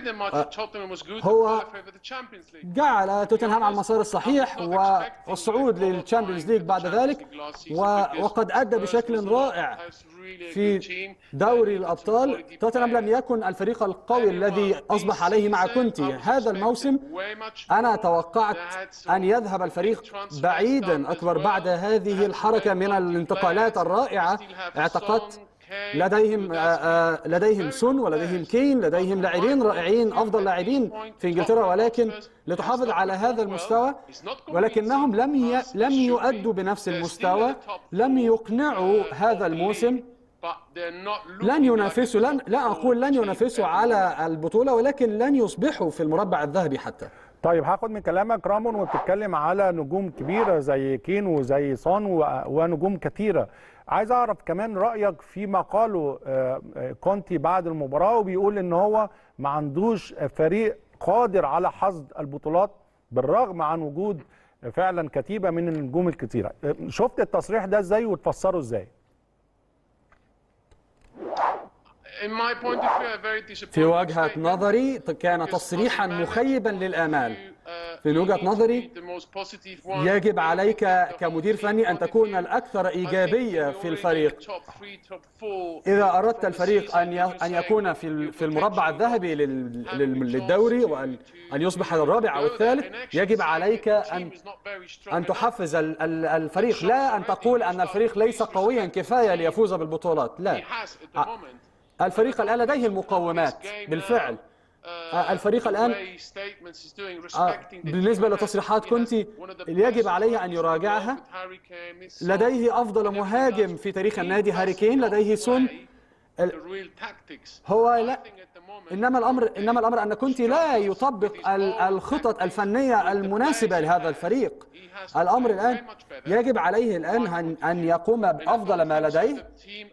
هو جعل توتنهام على المسار الصحيح والصعود للتشامبيونز ليج بعد ذلك و- وقد أدى بشكل رائع في دوري الأبطال توتنهام لم يكن الفريق القوي الذي أصبح عليه مع كونتي هذا الموسم أنا توقعت أن يذهب الفريق بعيدا أكبر بعد هذه الحركة من الانتقالات الرائعة اعتقدت لديهم آه، آه، لديهم سون ولديهم كين لديهم لاعبين رائعين افضل لاعبين في انجلترا ولكن لتحافظ على هذا المستوى ولكنهم لم ي... لم يؤدوا بنفس المستوى لم يقنعوا هذا الموسم لن ينافسوا لن لا اقول لن ينافسوا على البطوله ولكن لن يصبحوا في المربع الذهبي حتى طيب هاخد من كلامك رامون وبتتكلم على نجوم كبيره زي كين وزي صون و- ونجوم كثيره عايز اعرف كمان رايك في ما قاله آه، آه، كونتي بعد المباراه وبيقول ان هو ما عندوش فريق قادر على حصد البطولات بالرغم عن وجود فعلا كتيبه من النجوم الكثيره آه، شفت التصريح ده ازاي وتفسره ازاي في وجهة نظري كان تصريحا مخيبا للآمال في وجهة نظري يجب عليك كمدير فني أن تكون الأكثر إيجابية في الفريق إذا أردت الفريق أن ي- أن يكون في ال- في المربع الذهبي لل- لل- للدوري وأن أن يصبح الرابع أو الثالث يجب عليك أن أن تحفز ال- ال- الفريق لا أن تقول أن الفريق ليس قويا كفاية ليفوز بالبطولات لا الفريق الآن لديه المقومات بالفعل آه، الفريق الآن آه، بالنسبة لتصريحات كونتي يجب عليه أن يراجعها لديه أفضل مهاجم في تاريخ النادي هاري كين لديه سون هو لا انما الامر انما الامر ان كونتي لا يطبق ال- الخطط الفنيه المناسبه لهذا الفريق الامر الان يجب عليه الان ان ان يقوم بافضل ما لديه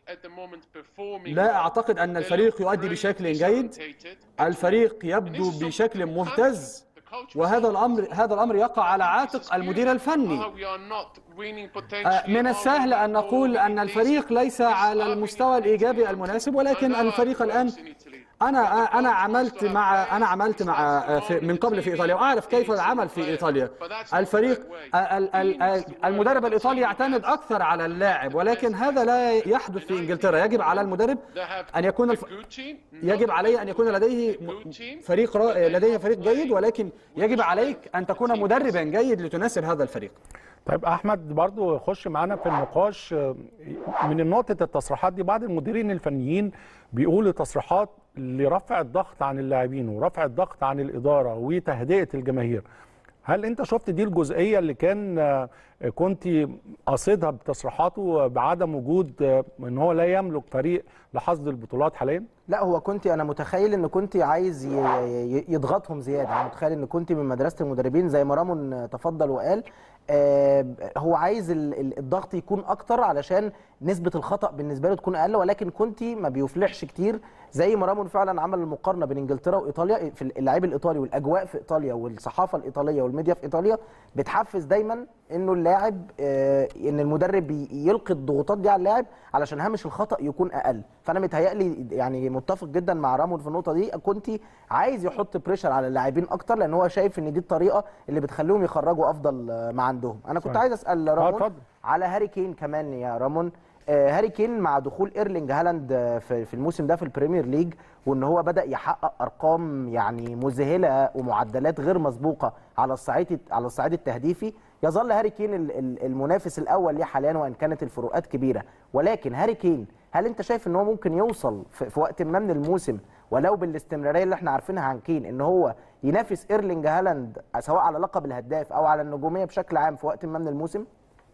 لا اعتقد ان الفريق يؤدي بشكل جيد الفريق يبدو بشكل مهتز وهذا الامر هذا الامر يقع على عاتق المدير الفني آه، من السهل ان نقول ان الفريق ليس على المستوى الايجابي المناسب ولكن الفريق الان انا انا عملت مع انا عملت مع في من قبل في ايطاليا واعرف كيف العمل في ايطاليا الفريق ال- ال- ال- المدرب الايطالي يعتمد اكثر على اللاعب ولكن هذا لا يحدث في انجلترا يجب على المدرب ان يكون الف... يجب عليه ان يكون لديه م- فريق را... لديه فريق جيد ولكن يجب عليك ان تكون مدربا جيد لتناسب هذا الفريق طيب احمد برضو خش معانا في النقاش آه، من نقطه التصريحات دي بعض المديرين الفنيين بيقولوا تصريحات لرفع الضغط عن اللاعبين ورفع الضغط عن الاداره وتهدئه الجماهير هل انت شفت دي الجزئيه اللي كان آه، كنت قاصدها بتصريحاته بعدم وجود آه، ان هو لا يملك فريق لحصد البطولات حاليا لا هو كنت انا متخيل ان كنت عايز ي- ي- يضغطهم زياده انا متخيل ان كنت من مدرسه المدربين زي ما رامون تفضل وقال آه، هو عايز ال- ال- الضغط يكون اكتر علشان نسبه الخطا بالنسبه له تكون اقل ولكن كنت ما بيفلحش كتير زي ما رامون فعلا عمل المقارنه بين انجلترا وايطاليا في اللعيب الايطالي والاجواء في ايطاليا والصحافه الايطاليه والميديا في ايطاليا بتحفز دايما انه اللاعب آه، ان المدرب ي- يلقي الضغوطات دي على اللاعب علشان هامش الخطا يكون اقل فانا متهيألي يعني متفق جدا مع رامون في النقطه دي كنت عايز يحط بريشر على اللاعبين اكتر لان هو شايف ان دي الطريقه اللي بتخليهم يخرجوا افضل آه، ما عندهم انا كنت صحيح. عايز اسال آه، رامون اتفضل. على هاري كين كمان يا رامون آه، هاري كين مع دخول ايرلينج هالاند آه، في في الموسم ده في البريمير ليج وان هو بدا يحقق ارقام يعني مذهله ومعدلات غير مسبوقه على الصعيد على الصعيد التهديفي يظل هاري كين ال- ال- المنافس الاول ليه حاليا وان كانت الفروقات كبيره ولكن هاري كين هل انت شايف ان هو ممكن يوصل في في وقت ما من الموسم ولو بالاستمراريه اللي احنا عارفينها عن كين ان هو ينافس ايرلينج هالاند سواء على لقب الهداف او على النجوميه بشكل عام في وقت ما من الموسم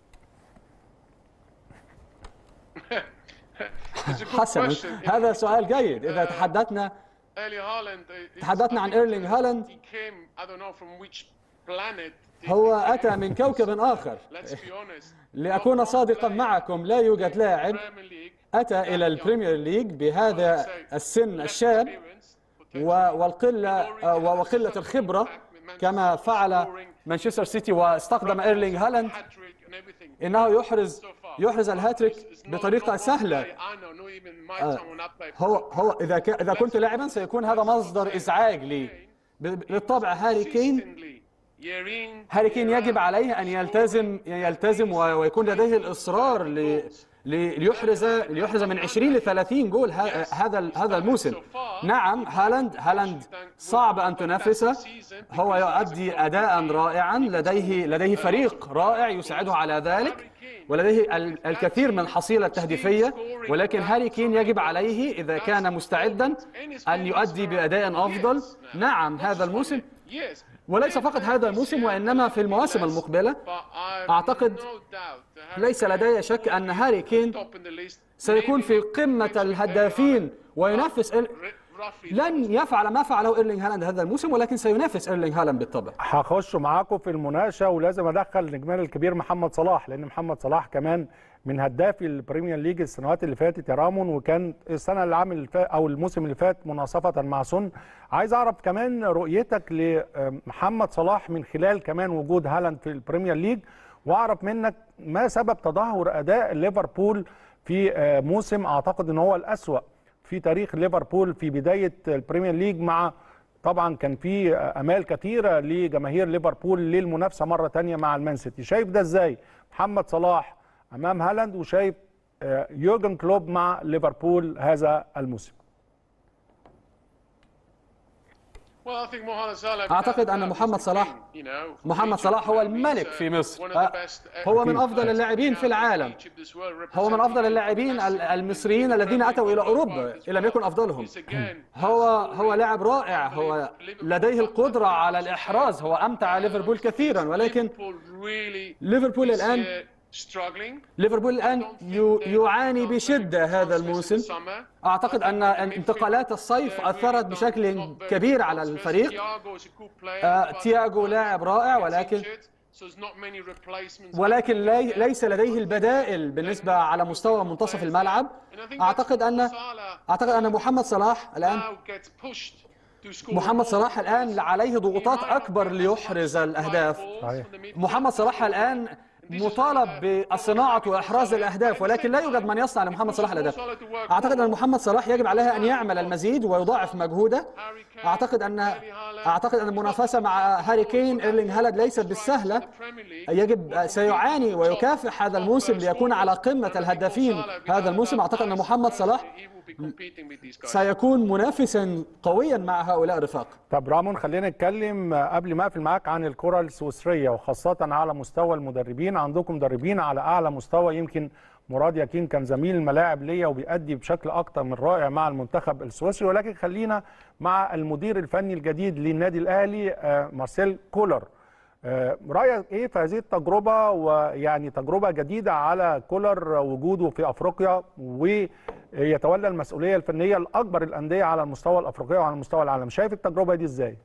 حسنا هذا سؤال جيد اذا تحدثنا تحدثنا تحدثنا عن إيرلينغ هالاند. هو أتى من كوكب آخر Let's be honest. لأكون صادقا معكم لا يوجد لاعب Premier League أتى إلى البريمير ليج بهذا السن الشاب و- والقلة آه، وقلة الخبرة كما فعل مانشستر سيتي واستخدم ايرلينغ هالاند hat-trick and everything. انه يحرز يحرز الهاتريك بطريقه سهله I know, not even my time when I played هو هو اذا ك- اذا كنت لاعبا سيكون هذا مصدر ازعاج لي ب- بالطبع هاري كين consistently, year in, هاري كين يجب عليه ان يلتزم يلتزم و- ويكون لديه الاصرار ل ل- ليحرز ليحرز من 20 ل 30 جول ه- هذا ال- هذا الموسم نعم هالاند هالاند صعب ان تنافسه هو يؤدي اداء رائعا لديه لديه فريق رائع يساعده على ذلك ولديه ال- الكثير من الحصيله التهديفيه ولكن هاري كين يجب عليه اذا كان مستعدا ان يؤدي باداء افضل نعم هذا الموسم yes. وليس فقط هذا الموسم وانما في المواسم المقبله But I've أعتقد no doubt that Harry ليس لدي شك ان هاري كين top in the list. سيكون في maybe قمه الهدافين وينافس إل... roughly لن يفعل ما فعله ايرلينغ هالاند هذا الموسم ولكن سينافس ايرلينغ هالاند بالطبع هخش معاكم في المناقشه ولازم ادخل نجمنا الكبير محمد صلاح لان محمد صلاح كمان من هدافي البريمير ليج السنوات اللي فاتت يا رامون وكان السنه اللي عامل الف... او الموسم اللي فات مناصفه مع سون عايز اعرف كمان رؤيتك لمحمد صلاح من خلال كمان وجود هالاند في البريمير ليج واعرف منك ما سبب تدهور اداء ليفربول في آه، موسم اعتقد ان هو الاسوا في تاريخ ليفربول في بدايه البريمير ليج مع طبعا كان في امال كثيره لجماهير ليفربول للمنافسه مره تانية مع المان سيتي شايف ده ازاي محمد صلاح امام هالاند وشايف آه، يورجن كلوب مع ليفربول هذا الموسم Well, I think Mohamed Salah أعتقد أن is محمد the صلاح king, you know, محمد Egypt, صلاح هو he's, الملك uh, في مصر one of the آه، best هو من athletes افضل اللاعبين في العالم Egypt as well, هو من افضل representing اللاعبين ال- Egypt المصريين الذين اتوا الى اوروبا ان لم يكن افضلهم He's again هو هو لاعب رائع هو لديه القدره على الاحراز هو امتع ليفربول كثيرا ولكن Liverpool really ليفربول is, الان uh, struggling. ليفربول الان ي- يعاني بشده هذا الموسم اعتقد ان انتقالات الصيف اثرت بشكل كبير على الفريق آه، تياغو لاعب رائع ولكن ولكن لي ليس لديه البدائل بالنسبه على مستوى منتصف الملعب اعتقد ان اعتقد ان محمد صلاح الان محمد صلاح الان عليه ضغوطات اكبر ليحرز الاهداف صحيح. محمد صلاح الان مطالب بالصناعه واحراز الاهداف ولكن لا يوجد من يصنع لمحمد صلاح الاهداف اعتقد ان محمد صلاح يجب عليه ان يعمل المزيد ويضاعف مجهوده اعتقد ان اعتقد ان المنافسه مع هاري كين ايرلينغ هالاند ليست بالسهله يجب سيعاني ويكافح هذا الموسم ليكون على قمه الهدافين هذا الموسم اعتقد ان محمد صلاح سيكون منافسا قويا مع هؤلاء الرفاق طب رامون خلينا نتكلم قبل ما اقفل معاك عن الكره السويسريه وخاصه على مستوى المدربين عندكم مدربين على اعلى مستوى يمكن مراد يكين كان زميل الملاعب ليا وبيأدي بشكل اكتر من رائع مع المنتخب السويسري ولكن خلينا مع المدير الفني الجديد للنادي الاهلي آه، مارسيل كولر آه، رايك ايه في هذه التجربه ويعني تجربه جديده على كولر وجوده في افريقيا ويتولى المسؤوليه الفنيه لاكبر الانديه على المستوى الافريقي وعلى مستوى العالم شايف التجربه دي ازاي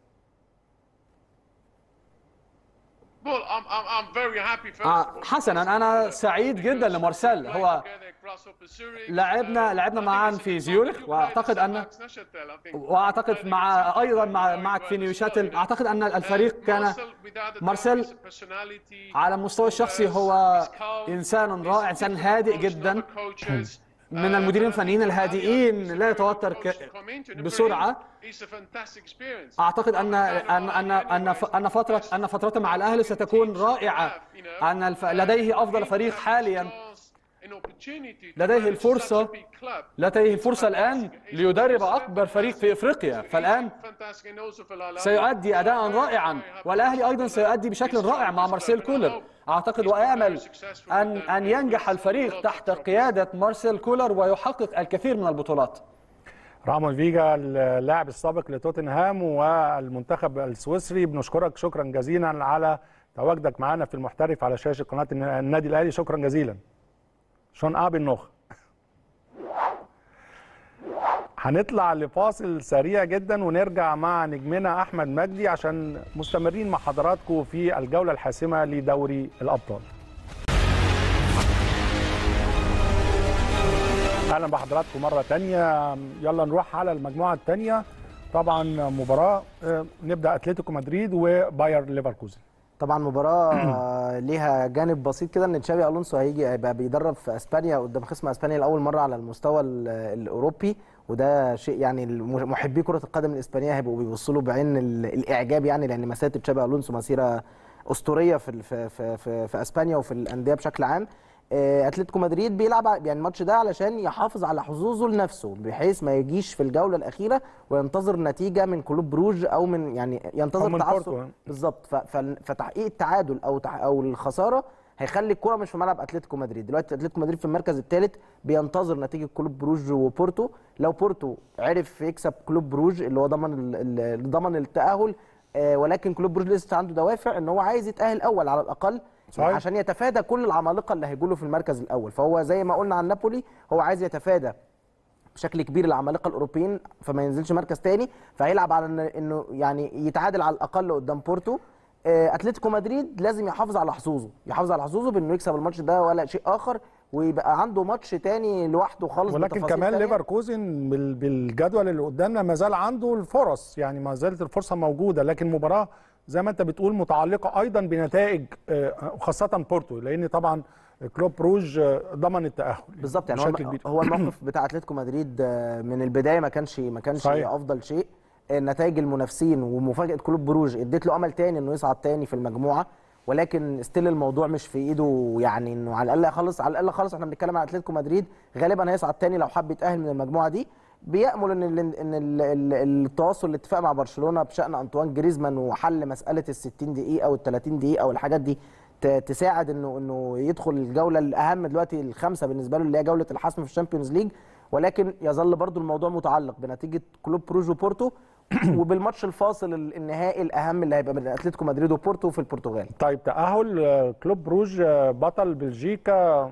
Well, I'm, I'm, I'm very happy first آه، of all. حسنا انا سعيد جدا لمارسيل هو لعبنا لعبنا معا في زيورخ واعتقد ان واعتقد مع ايضا مع معك في نيوشاتل اعتقد ان الفريق كان مارسيل على المستوى الشخصي هو انسان رائع انسان هادئ جدا من المديرين الفنيين الهادئين لا يتوتر ك... بسرعه اعتقد ان ان ان ان ف- ان فتره ان فترته مع الاهلي ستكون رائعه ان الف... لديه افضل فريق حاليا لديه الفرصة لديه الفرصة الآن ليدرب أكبر فريق في إفريقيا فالآن سيؤدي أداء رائعا والأهلي أيضا سيؤدي بشكل رائع مع مارسيل كولر أعتقد وآمل أن أن ينجح الفريق تحت قيادة مارسيل كولر ويحقق الكثير من البطولات رامون فيجا اللاعب السابق لتوتنهام والمنتخب السويسري بنشكرك شكرا جزيلا على تواجدك معنا في المحترف على شاشه قناه النادي الاهلي شكرا جزيلا شون ابن نوخ هنطلع لفاصل سريع جدا ونرجع مع نجمنا احمد مجدي عشان مستمرين مع حضراتكم في الجوله الحاسمه لدوري الابطال اهلا بحضراتكم مره تانية يلا نروح على المجموعه الثانيه طبعا مباراه آه، نبدا اتلتيكو مدريد وباير ليفركوزن طبعا مباراه ليها جانب بسيط كده ان تشابي الونسو هيجي هيبقى بيدرب في اسبانيا قدام خصم اسبانيا لاول مره على المستوى ال- الاوروبي وده شيء يعني الم- محبي كره القدم الاسبانيه هيبقوا بيبصوا له بعين ال- الاعجاب يعني لان مسيره تشابي الونسو مسيره اسطوريه في ال- في في, في, في اسبانيا وفي الانديه بشكل عام آه، اتلتيكو مدريد بيلعب ع- يعني الماتش ده علشان يحافظ على حظوظه لنفسه بحيث ما يجيش في الجوله الاخيره وينتظر نتيجه من كلوب بروج او من يعني ينتظر أو من تعثر بورتو. بالظبط ف- ف- فتحقيق التعادل او تح- او الخساره هيخلي الكره مش في ملعب اتلتيكو مدريد دلوقتي اتلتيكو مدريد في المركز الثالث بينتظر نتيجه كلوب بروج وبورتو لو بورتو عرف يكسب كلوب بروج اللي هو ضمن ال- ال- ضمن التاهل آه، ولكن كلوب بروج لسه عنده دوافع ان هو عايز يتاهل اول على الاقل صحيح. عشان يتفادى كل العمالقه اللي هيجوا له في المركز الاول فهو زي ما قلنا عن نابولي هو عايز يتفادى بشكل كبير العمالقه الاوروبيين فما ينزلش مركز تاني فهيلعب على إن- انه يعني يتعادل على الاقل قدام بورتو آه، اتلتيكو مدريد لازم يحافظ على حظوظه يحافظ على حظوظه بانه يكسب الماتش ده ولا شيء اخر ويبقى عنده ماتش تاني لوحده خالص ولكن بتفاصيل كمان تانية. ليفركوزن بال- بالجدول اللي قدامنا ما زال عنده الفرص يعني ما زالت الفرصه موجوده لكن مباراه زي ما انت بتقول متعلقه ايضا بنتائج آه، وخاصه بورتو لان طبعا كلوب روج آه، ضمن التاهل بالظبط يعني هو بشكل كبير هو الموقف بتاع اتلتيكو مدريد آه، من البدايه ما كانش ما كانش صحيح. افضل شيء نتائج المنافسين ومفاجاه كلوب بروج اديت له امل تاني انه يصعد تاني في المجموعه ولكن ستيل الموضوع مش في ايده يعني انه على الاقل خلص على الاقل خالص احنا بنتكلم عن اتلتيكو مدريد غالبا هيصعد تاني لو حب يتاهل من المجموعه دي بيامل ان ال ان ال ال التواصل الاتفاق مع برشلونه بشان انطوان جريزمان وحل مساله ال 60 دقيقه او ال 30 دقيقه والحاجات دي ت- تساعد انه انه يدخل الجوله الاهم دلوقتي الخامسه بالنسبه له اللي هي جوله الحسم في الشامبيونز ليج ولكن يظل برضو الموضوع متعلق بنتيجه كلوب بروج وبورتو وبالماتش الفاصل ال- النهائي الاهم اللي هيبقى بين اتلتيكو مدريد وبورتو في البرتغال طيب تاهل آه، كلوب روج آه، بطل بلجيكا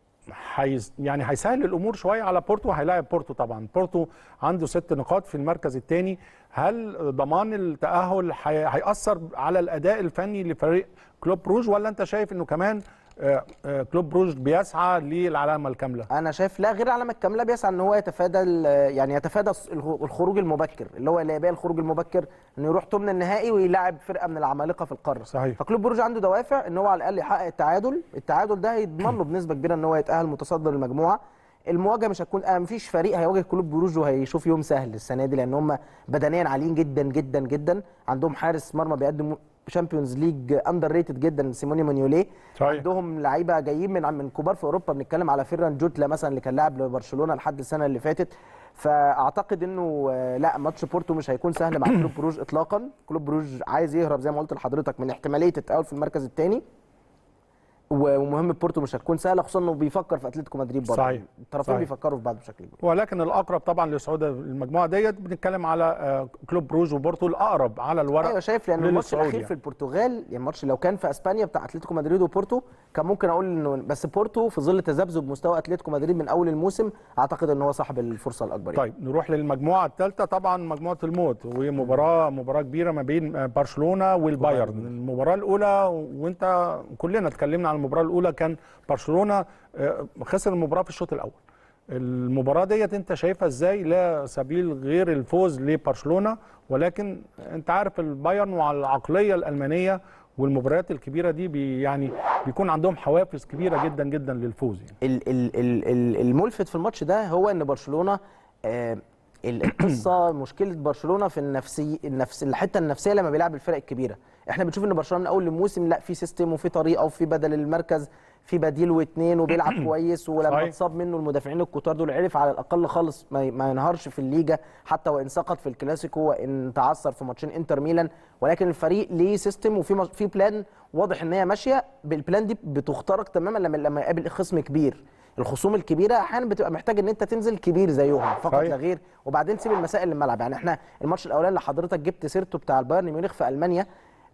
حيز يعني هيسهل الامور شويه على بورتو هيلاعب بورتو طبعا بورتو عنده ست نقاط في المركز الثاني هل ضمان التاهل هي- هياثر على الاداء الفني لفريق كلوب روج ولا انت شايف انه كمان آه، آه، كلوب روج بيسعى للعلامه الكامله انا شايف لا غير العلامه الكامله بيسعى ان هو يتفادى ال- يعني يتفادى الص- الخ- الخروج المبكر اللي هو اللي يبقى الخروج المبكر انه يروح ثمن النهائي ويلاعب فرقه من العمالقه في القاره صحيح. فكلوب بروج عنده دوافع ان هو على الاقل يحقق التعادل التعادل ده هيضمن له بنسبه كبيره ان هو يتاهل متصدر المجموعه المواجهه مش هتكون آه مفيش فريق هيواجه كلوب بروج وهيشوف يوم سهل السنه دي لان هم بدنيا عاليين جدا جدا جدا عندهم حارس مرمى بيقدم شامبيونز ليج اندر ريتد جدا سيموني مانيولي صحيح. عندهم لعيبه جايين من من كبار في اوروبا بنتكلم على فيران جوتلا مثلا اللي كان لاعب لبرشلونه لحد السنه اللي فاتت فاعتقد انه آه، لا ماتش بورتو مش هيكون سهل مع كلوب بروج اطلاقا كلوب بروج عايز يهرب زي ما قلت لحضرتك من احتماليه التاهل في المركز الثاني ومهمه بورتو مش هتكون سهله خصوصا انه بيفكر في اتلتيكو مدريد برضه صحيح. الطرفين صحيح. بيفكروا في بعض بشكل كبير ولكن الاقرب طبعا لصعود المجموعه ديت بنتكلم على آه، كلوب روج وبورتو الاقرب على الورق ايوه شايف لان الماتش للصعود الاخير يعني. في البرتغال يعني الماتش لو كان في اسبانيا بتاع اتلتيكو مدريد وبورتو كان ممكن اقول انه بس بورتو في ظل تذبذب مستوى اتلتيكو مدريد من اول الموسم اعتقد ان هو صاحب الفرصه الاكبر يعني. طيب نروح للمجموعه الثالثه طبعا مجموعه الموت وهي مباراه مباراه كبيره ما بين آه، برشلونه والبايرن المباراه الاولى وانت كلنا اتكلمنا عن المباراه الاولى كان برشلونه آه، خسر المباراه في الشوط الاول المباراه ديت انت شايفها ازاي لا سبيل غير الفوز لبرشلونه ولكن انت عارف البايرن وعلى العقليه الالمانيه والمباريات الكبيره دي بي يعني بيكون عندهم حوافز كبيره جدا جدا للفوز يعني. ال- ال- ال- ال- الملفت في الماتش ده هو ان برشلونه آه، ال- القصه مشكله برشلونه في النفسي النفس الحته النفسيه لما بيلعب الفرق الكبيره احنا بنشوف ان برشلونه من اول الموسم لا في سيستم وفي طريقه وفي بدل المركز في بديل واثنين وبيلعب كويس ولما صحيح. اتصاب منه المدافعين الكتار دول عرف على الاقل خالص ما ما ينهارش في الليجا حتى وان سقط في الكلاسيكو وان تعثر في ماتشين انتر ميلان ولكن الفريق ليه سيستم وفي مش- في بلان واضح ان هي ماشيه بالبلان دي بتخترق تماما لما لما يقابل خصم كبير الخصوم الكبيره احيانا بتبقى محتاج ان انت تنزل كبير زيهم فقط صحيح. لا غير وبعدين تسيب المسائل للملعب يعني احنا الماتش الاولاني اللي حضرتك جبت سيرته بتاع البايرن ميونخ في المانيا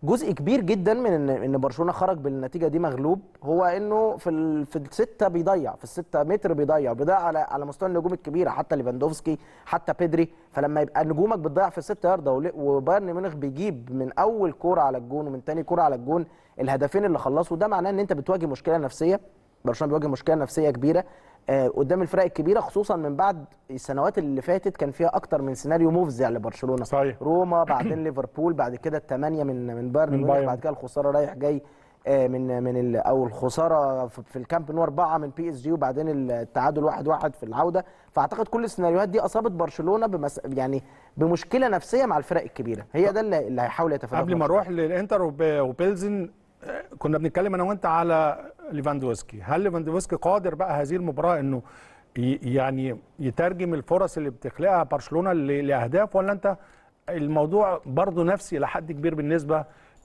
جزء كبير جدا من ان ان برشلونه خرج بالنتيجه دي مغلوب هو انه في ال... في السته بيضيع في السته متر بيضيع بيضيع على على مستوى النجوم الكبيره حتى ليفاندوفسكي حتى بيدري فلما يبقى نجومك بتضيع في السته يارده ول- وبايرن ميونخ بيجيب من اول كوره على الجون ومن تاني كوره على الجون الهدفين اللي خلصوا ده معناه ان انت بتواجه مشكله نفسيه برشلونه بيواجه مشكله نفسيه كبيره آه، قدام الفرق الكبيره خصوصا من بعد السنوات اللي فاتت كان فيها اكتر من سيناريو مفزع لبرشلونه صحيح. روما بعدين ليفربول بعد كده الثمانيه من من بايرن من ميونخ بايرن. بعد كده الخساره رايح جاي آه، من من ال- او الخساره في في الكامب نو اربعه من بي اس جي وبعدين التعادل واحد واحد في العوده فاعتقد كل السيناريوهات دي اصابت برشلونه بمس... يعني بمشكله نفسيه مع الفرق الكبيره هي ده اللي, اللي هيحاول يتفاداه قبل ما برشلونة. اروح للانتر وب- وبيلزن آه، كنا بنتكلم انا وانت على ليفاندوسكي هل ليفاندوسكي قادر بقى هذه المباراه انه ي- يعني يترجم الفرص اللي بتخلقها برشلونه ل- لاهداف ولا انت الموضوع برضه نفسي لحد كبير بالنسبه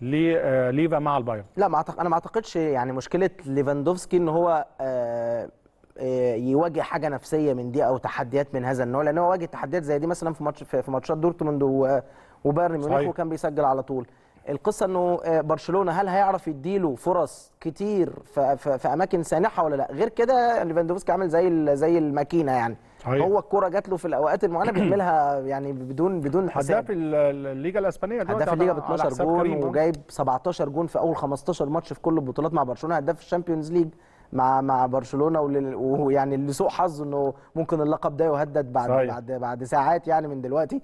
لليفا مع البايرن لا ما أعتقد انا ما اعتقدش يعني مشكله ليفاندوفسكي ان هو آه، آه، يواجه حاجه نفسيه من دي او تحديات من هذا النوع لان هو واجه تحديات زي دي مثلا في ماتش في في ماتشات دورتموند و- وبايرن ميونخ صحيح. وكان بيسجل على طول القصه انه آه، برشلونه هل هيعرف يديله فرص كتير في, في, في اماكن سانحه ولا لا غير كده ليفاندوفسكي عامل زي ال- زي الماكينه يعني صحيح. هو الكره جات له في الاوقات المعينه بيعملها يعني بدون بدون حساب هداف ال- ال- الليجا الاسبانيه دلوقتي هداف الليجا ب على- على 12 حساب جون كريم، آه. وجايب 17 جون في اول 15 ماتش في كل البطولات مع برشلونه هداف الشامبيونز ليج مع مع برشلونه ولل- ويعني لسوء حظه انه ممكن اللقب ده يهدد بعد صحيح. بعد بعد ساعات يعني من دلوقتي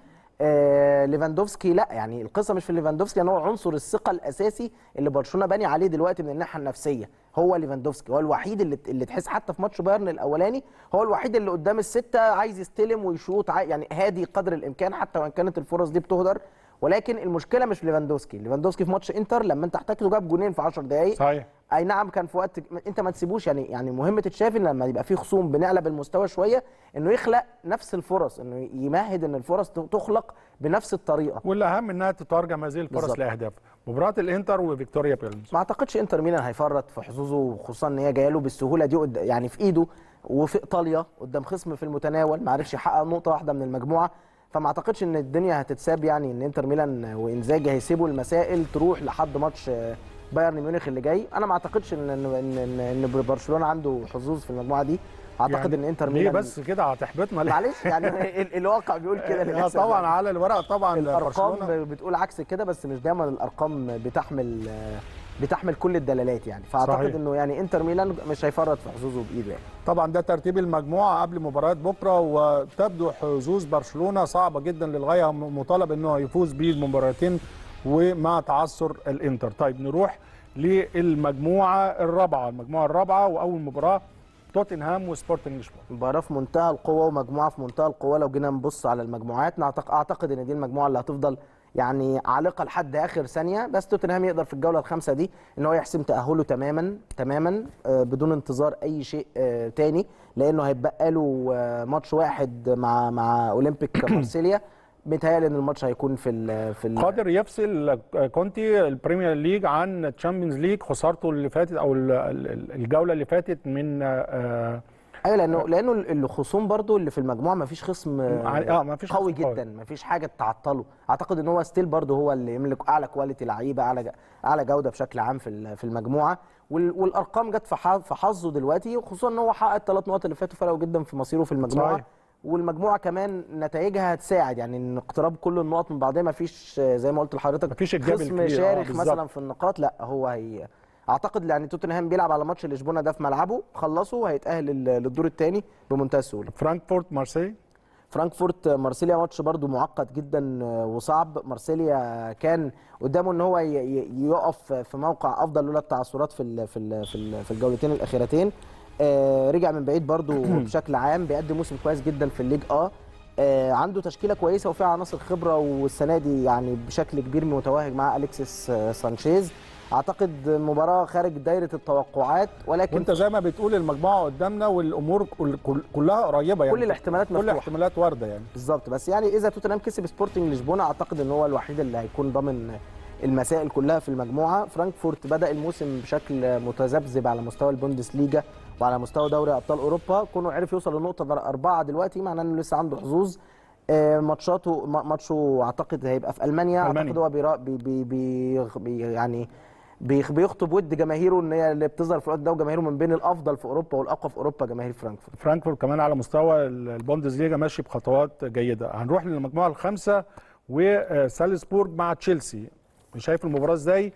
آه ليفاندوفسكي لا يعني القصه مش في ليفاندوفسكي لان هو عنصر الثقه الاساسي اللي برشلونه باني عليه دلوقتي من الناحيه النفسيه هو ليفاندوفسكي هو الوحيد اللي اللي تحس حتى في ماتش بايرن الاولاني هو الوحيد اللي قدام السته عايز يستلم ويشوط عاي- يعني هادي قدر الامكان حتى وان كانت الفرص دي بتهدر ولكن المشكله مش في ليفاندوفسكي ليفاندوفسكي في ماتش انتر لما انت احتاجته جاب جونين في 10 دقائق صحيح اي نعم كان في وقت انت ما تسيبوش يعني يعني مهمه تشافي لما يبقى في خصوم بنعلى بالمستوى شويه انه يخلق نفس الفرص انه يمهد ان الفرص تخلق بنفس الطريقه والاهم انها تترجم هذه الفرص بالظبط. لاهداف مباراه الانتر وفيكتوريا بيلمز ما اعتقدش انتر ميلان هيفرط في حظوظه خصوصا ان هي جايه له بالسهوله دي قد- يعني في ايده وفي ايطاليا قدام خصم في المتناول ما عرفش يحقق نقطه واحده من المجموعه فما اعتقدش ان الدنيا هتتساب يعني ان انتر ميلان وانزاجي هيسيبوا المسائل تروح لحد ماتش آه، بايرن ميونخ اللي جاي انا ما اعتقدش ان ان ان, إن برشلونه عنده حظوظ في المجموعه دي اعتقد ان انتر ليه ميلان بس كده هتحبطنا ليه؟ معلش يعني ال- الواقع بيقول كده آه، للاسف طبعا يعني. على الورق طبعا الارقام برشلونه بتقول عكس كده بس مش دايما الارقام بتحمل بتحمل كل الدلالات يعني فاعتقد صحيح. انه يعني انتر ميلان مش هيفرط في حظوظه بايده يعني طبعا ده ترتيب المجموعه قبل مباراه بكره وتبدو حظوظ برشلونه صعبه جدا للغايه مطالب انه يفوز بالمباراتين ومع تعثر الانتر طيب نروح للمجموعه الرابعه المجموعه الرابعه واول مباراه توتنهام وسبورتنج لشبونه مباراه في منتهى القوه ومجموعه في منتهى القوه لو جينا نبص على المجموعات نعتق- اعتقد ان دي المجموعه اللي هتفضل يعني عالقه لحد اخر ثانيه بس توتنهام يقدر في الجوله الخامسه دي ان هو يحسم تاهله تماما تماما آه، بدون انتظار اي شيء آه، تاني لانه هيبقى له آه، ماتش واحد مع مع اولمبيك مارسيليا متهيألي ان الماتش هيكون في ال في ال قادر يفصل كونتي البريمير ليج عن تشامبيونز ليج خسارته اللي فاتت او ال- ال- الجوله اللي فاتت من آه، ايوه لانه لانه الخصوم برضو اللي في المجموعه ما فيش خصم اه ما فيش قوي خصم قوي. جدا ما فيش حاجه تعطله اعتقد ان هو ستيل برضو هو اللي يملك اعلى كواليتي لعيبه اعلى ج- اعلى جوده بشكل عام في ال- في المجموعه وال- والارقام جت في ح- في حظه دلوقتي خصوصا ان هو حقق الثلاث نقط اللي فاتوا فرقوا جدا في مصيره في المجموعه صحيح. والمجموعه كمان نتائجها هتساعد يعني ان اقتراب كل النقط من بعضها ما فيش زي ما قلت لحضرتك مفيش الجاب خصم الكبير، آه، شارخ بالظبط. مثلا في النقاط لا هو هي اعتقد يعني توتنهام بيلعب على ماتش لشبونه ده في ملعبه خلصه هيتاهل لل- للدور الثاني بمنتهى السهوله فرانكفورت مارسيليا فرانكفورت مارسيليا ماتش برضو معقد جدا وصعب مارسيليا كان قدامه ان هو ي- ي- يقف في موقع افضل لولا التعثرات في ال- في ال- في ال- في الجولتين الاخيرتين آه، رجع من بعيد برضو بشكل عام بيقدم موسم كويس جدا في الليج اه آه، عنده تشكيله كويسه وفيها عناصر خبره والسنه دي يعني بشكل كبير متوهج مع اليكسيس آه، سانشيز اعتقد مباراه خارج دايره التوقعات ولكن وانت زي ما بتقول المجموعه قدامنا والامور كل كل كلها قريبه يعني كل الاحتمالات كل مفتوحه الاحتمالات وارده يعني بالظبط بس يعني اذا توتنهام كسب سبورتنج لشبونه اعتقد ان هو الوحيد اللي هيكون ضامن المسائل كلها في المجموعه فرانكفورت بدا الموسم بشكل متذبذب على مستوى البوندسليجا وعلى مستوى دوري ابطال اوروبا كونه عرف يوصل لنقطه أربعة دلوقتي معناه انه لسه عنده حظوظ آه، ماتشاته ما- ماتشه اعتقد هيبقى في المانيا, ألمانيا. اعتقد هو بيرا بي بي بي بي يعني بيخ- بيخطب ود جماهيره ان هي اللي بتظهر في الوقت ده وجماهيره من بين الافضل في اوروبا والاقوى في اوروبا جماهير فرانكفورت فرانكفورت كمان على مستوى البوندسليجا ماشي بخطوات جيده هنروح للمجموعه الخامسه وسالزبورج مع تشيلسي شايف المباراه ازاي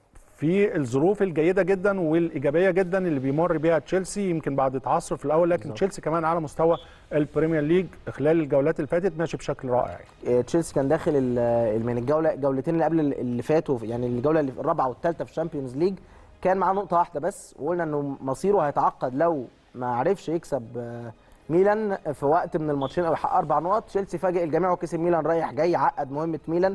في الظروف الجيده جدا والايجابيه جدا اللي بيمر بيها تشيلسي يمكن بعد تعثر في الاول لكن تشيلسي كمان على مستوى البريمير ليج خلال الجولات اللي فاتت ماشي بشكل رائع يعني. آه، تشيلسي كان داخل ال- من الجوله الجولتين اللي قبل اللي فاتوا يعني الجوله اللي الرابعه والثالثه في الشامبيونز ليج كان معاه نقطه واحده بس وقلنا انه مصيره هيتعقد لو ما عرفش يكسب آه، ميلان في وقت من الماتشين او يحقق اربع نقط تشيلسي فاجئ الجميع وكسب ميلان رايح جاي عقد مهمه ميلان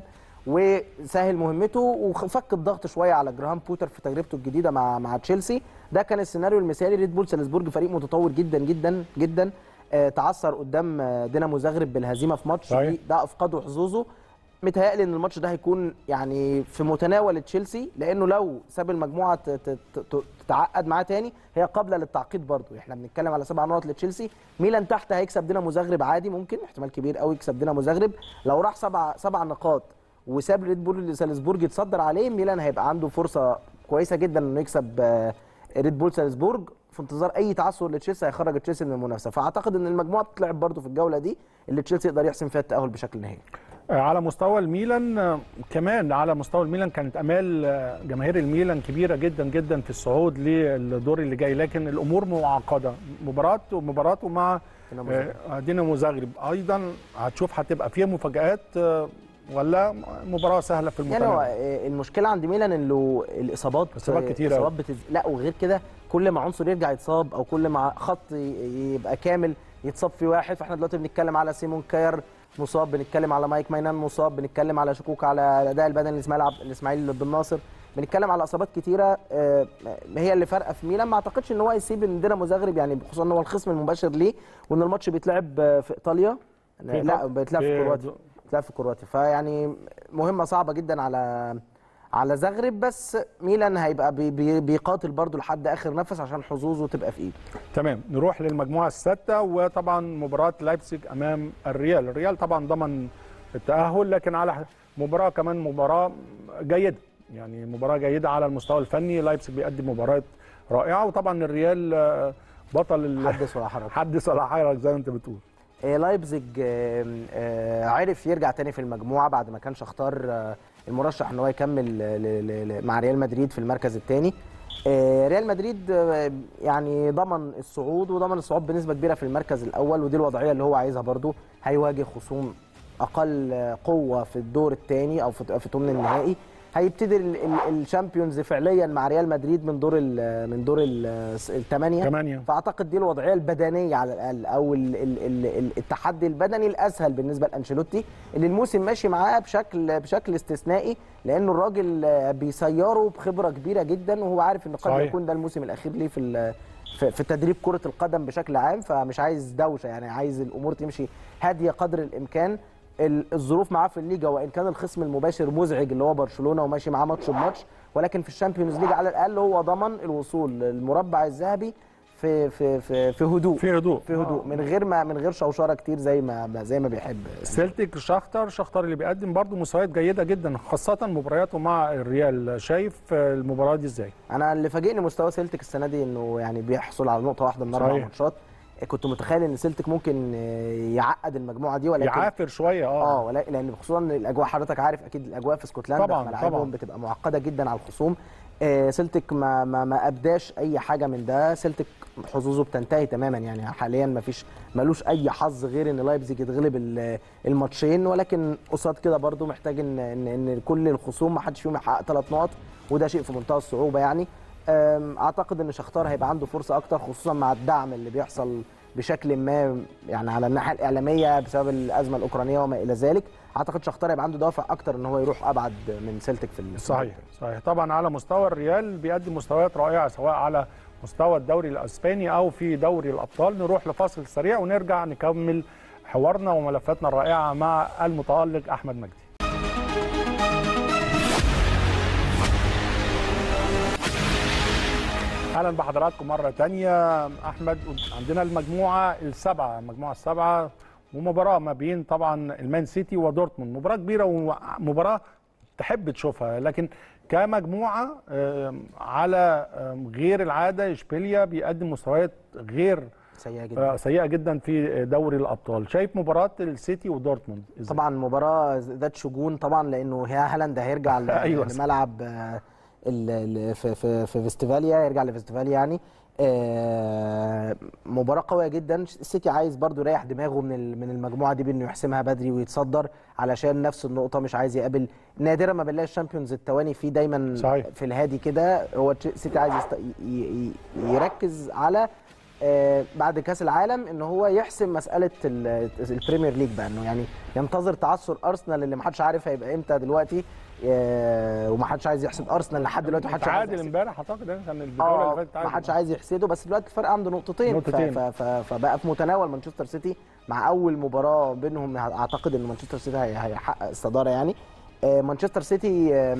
وسهل مهمته وفك الضغط شويه على جراهام بوتر في تجربته الجديده مع مع تشيلسي ده كان السيناريو المثالي ريد بول سالزبورج فريق متطور جدا جدا جدا آه، تعثر قدام آه، دينامو زغرب بالهزيمه في ماتش صحيح. دي- ده افقده حظوظه متهيألي ان الماتش ده هيكون يعني في متناول تشيلسي لانه لو ساب المجموعه ت- ت- ت- تتعقد معاه تاني هي قابله للتعقيد برضه احنا بنتكلم على سبع نقط لتشيلسي ميلان تحت هيكسب دينامو زغرب عادي ممكن احتمال كبير قوي يكسب دينامو زغرب لو راح سبع سبع نقاط وساب ريد بول سالزبورج يتصدر عليه ميلان هيبقى عنده فرصه كويسه جدا انه يكسب آه، ريد بول سالزبورج في انتظار اي تعثر لتشيلسي هيخرج تشيلسي من المنافسه فاعتقد ان المجموعه بتتلعب برضه في الجوله دي اللي تشيلسي يقدر يحسم فيها التاهل بشكل نهائي آه، على مستوى الميلان آه، كمان على مستوى الميلان كانت امال آه، جماهير الميلان كبيره جدا جدا في الصعود للدور اللي جاي لكن الامور معقده مباراه ومباراته مع دينامو آه، دينامو زغرب ايضا هتشوف هتبقى فيها مفاجات آه، ولا مباراه سهله في يعني هو المتناول آه، المشكله عند ميلان انه الاصابات إصابات آه، كتيرة اصابات بتز... لا وغير كده كل ما عنصر يرجع يتصاب او كل ما خط ي- يبقى كامل يتصاب في واحد فاحنا دلوقتي بنتكلم على سيمون كاير مصاب بنتكلم على مايك ماينان مصاب بنتكلم على شكوك على الاداء البدني لاسماعيل عبد الاسماعيلي بن ناصر بنتكلم على اصابات كتيره آه، هي اللي فارقه في ميلان ما اعتقدش ان هو يسيب ان دينامو زغرب يعني خصوصا ان هو الخصم المباشر ليه وان الماتش بيتلعب آه، في ايطاليا في لا إيطاليا؟ بيتلعب في في- كرواتيا بتلعب في كرواتيا فيعني مهمه صعبه جدا على على زغرب بس ميلان هيبقى بي بي بيقاتل برضو لحد اخر نفس عشان حظوظه تبقى في ايده تمام نروح للمجموعه السادسه وطبعا مباراه لايبزيج امام الريال الريال طبعا ضمن التاهل لكن على مباراه كمان مباراه جيده يعني مباراه جيده على المستوى الفني لايبزيج بيقدم مباراه رائعه وطبعا الريال آه، بطل ال- حدث ولا حرج حدث ولا حرج زي ما انت بتقول آه، لايبزيج آه، آه، عرف يرجع تاني في المجموعه بعد ما كان شختار آه، المرشح ان هو يكمل آه، ل- ل- ل- مع ريال مدريد في المركز الثاني ريال مدريد آه، يعني ضمن الصعود وضمن الصعود بنسبه كبيره في المركز الاول ودي الوضعيه اللي هو عايزها برضو هيواجه خصوم اقل آه، قوه في الدور الثاني او في في ثمن النهائي هيبتدي ال- ال- الشامبيونز فعليا مع ريال مدريد من دور ال- من دور الثمانيه ثمانية. فاعتقد دي الوضعيه البدنيه على الاقل او ال ال ال ال التحدي البدني الاسهل بالنسبه لانشيلوتي اللي الموسم ماشي معاه بشكل بشكل استثنائي لانه الراجل آه، بيسيره بخبره كبيره جدا وهو عارف ان قد صحيح. يكون ده الموسم الاخير ليه في ال- في في تدريب كره القدم بشكل عام فمش عايز دوشه يعني عايز الامور تمشي هاديه قدر الامكان ال- الظروف معاه في الليجا وان كان الخصم المباشر مزعج اللي هو برشلونه وماشي معاه ماتش بماتش ولكن في الشامبيونز ليج على الاقل هو ضمن الوصول للمربع الذهبي في في في في هدوء في هدوء في هدوء من غير ما من غير شوشره كتير زي ما ما- زي ما بيحب سيلتيك شختر شختر اللي بيقدم برضه مستويات جيده جدا خاصه مبارياته مع الريال شايف المباراه دي ازاي انا اللي فاجئني مستوى سيلتيك السنه دي انه يعني بيحصل على نقطه واحده من اربع صحيح. ماتشات كنت متخيل ان سيلتيك ممكن آه، يعقد المجموعه دي ولكن يعافر شويه اه اه ولكن لان خصوصا إن الاجواء حضرتك عارف اكيد الاجواء في اسكتلندا طبعاً، في ملاعبهم طبعاً. بتبقى معقده جدا على الخصوم آه سيلتيك ما ما ما ابداش اي حاجه من ده سيلتيك حظوظه بتنتهي تماما يعني حاليا ما فيش ملوش اي حظ غير ان لايبزيج يتغلب ال- الماتشين ولكن قصاد كده برضو محتاج ان ان, إن كل الخصوم ما حدش فيهم يحقق ثلاث نقط وده شيء في منتهى الصعوبه يعني أم، اعتقد ان شختار هيبقى عنده فرصه اكتر خصوصا مع الدعم اللي بيحصل بشكل ما يعني على الناحيه الاعلاميه بسبب الازمه الاوكرانيه وما الى ذلك اعتقد شختار هيبقى عنده دوافع اكتر ان هو يروح ابعد من سيلتيك في ال- صحيح صحيح طبعا على مستوى الريال بيقدم مستويات رائعه سواء على مستوى الدوري الاسباني او في دوري الابطال نروح لفاصل سريع ونرجع نكمل حوارنا وملفاتنا الرائعه مع المتالق احمد مجدي اهلا بحضراتكم مره تانية احمد عندنا المجموعه السبعه المجموعه السبعه ومباراه ما بين طبعا المان سيتي ودورتموند مباراه كبيره ومباراه تحب تشوفها لكن كمجموعه آم، على آم، غير العاده اشبيليا بيقدم مستويات غير سيئه جدا آه، سيئه جدا في دوري الابطال شايف مباراه السيتي ودورتموند إزاي؟ طبعا مباراه ذات شجون طبعا لانه هي هالاند هيرجع ل- أيوة. لملعب آه، ال- ال- في في في فيستيفاليا يرجع لفيستيفاليا يعني آه، مباراه قويه جدا السيتي عايز برضو يريح دماغه من ال- من المجموعه دي بانه يحسمها بدري ويتصدر علشان نفس النقطه مش عايز يقابل نادرا ما بنلاقي الشامبيونز التواني فيه دايما صحيح. في الهادي كده هو تش- السيتي عايز يست... ي- ي- يركز على آه، بعد كاس العالم ان هو يحسم مساله ال- البريمير ليج بقى انه يعني ينتظر تعثر ارسنال اللي محدش عارف هيبقى امتى دلوقتي آه، ومحدش عايز يحسد ارسنال لحد دلوقتي محدش عايز تعادل يحسد. امبارح اعتقد يعني كان الجوله اللي اه فاتت تعادل. محدش عايز يحسده بس دلوقتي الفرق عنده نقطتين, نقطتين. ف- ف- ف- فبقى في متناول مانشستر سيتي مع اول مباراه بينهم اعتقد ان مانشستر سيتي هي- هيحقق الصداره يعني آه، مانشستر سيتي آه،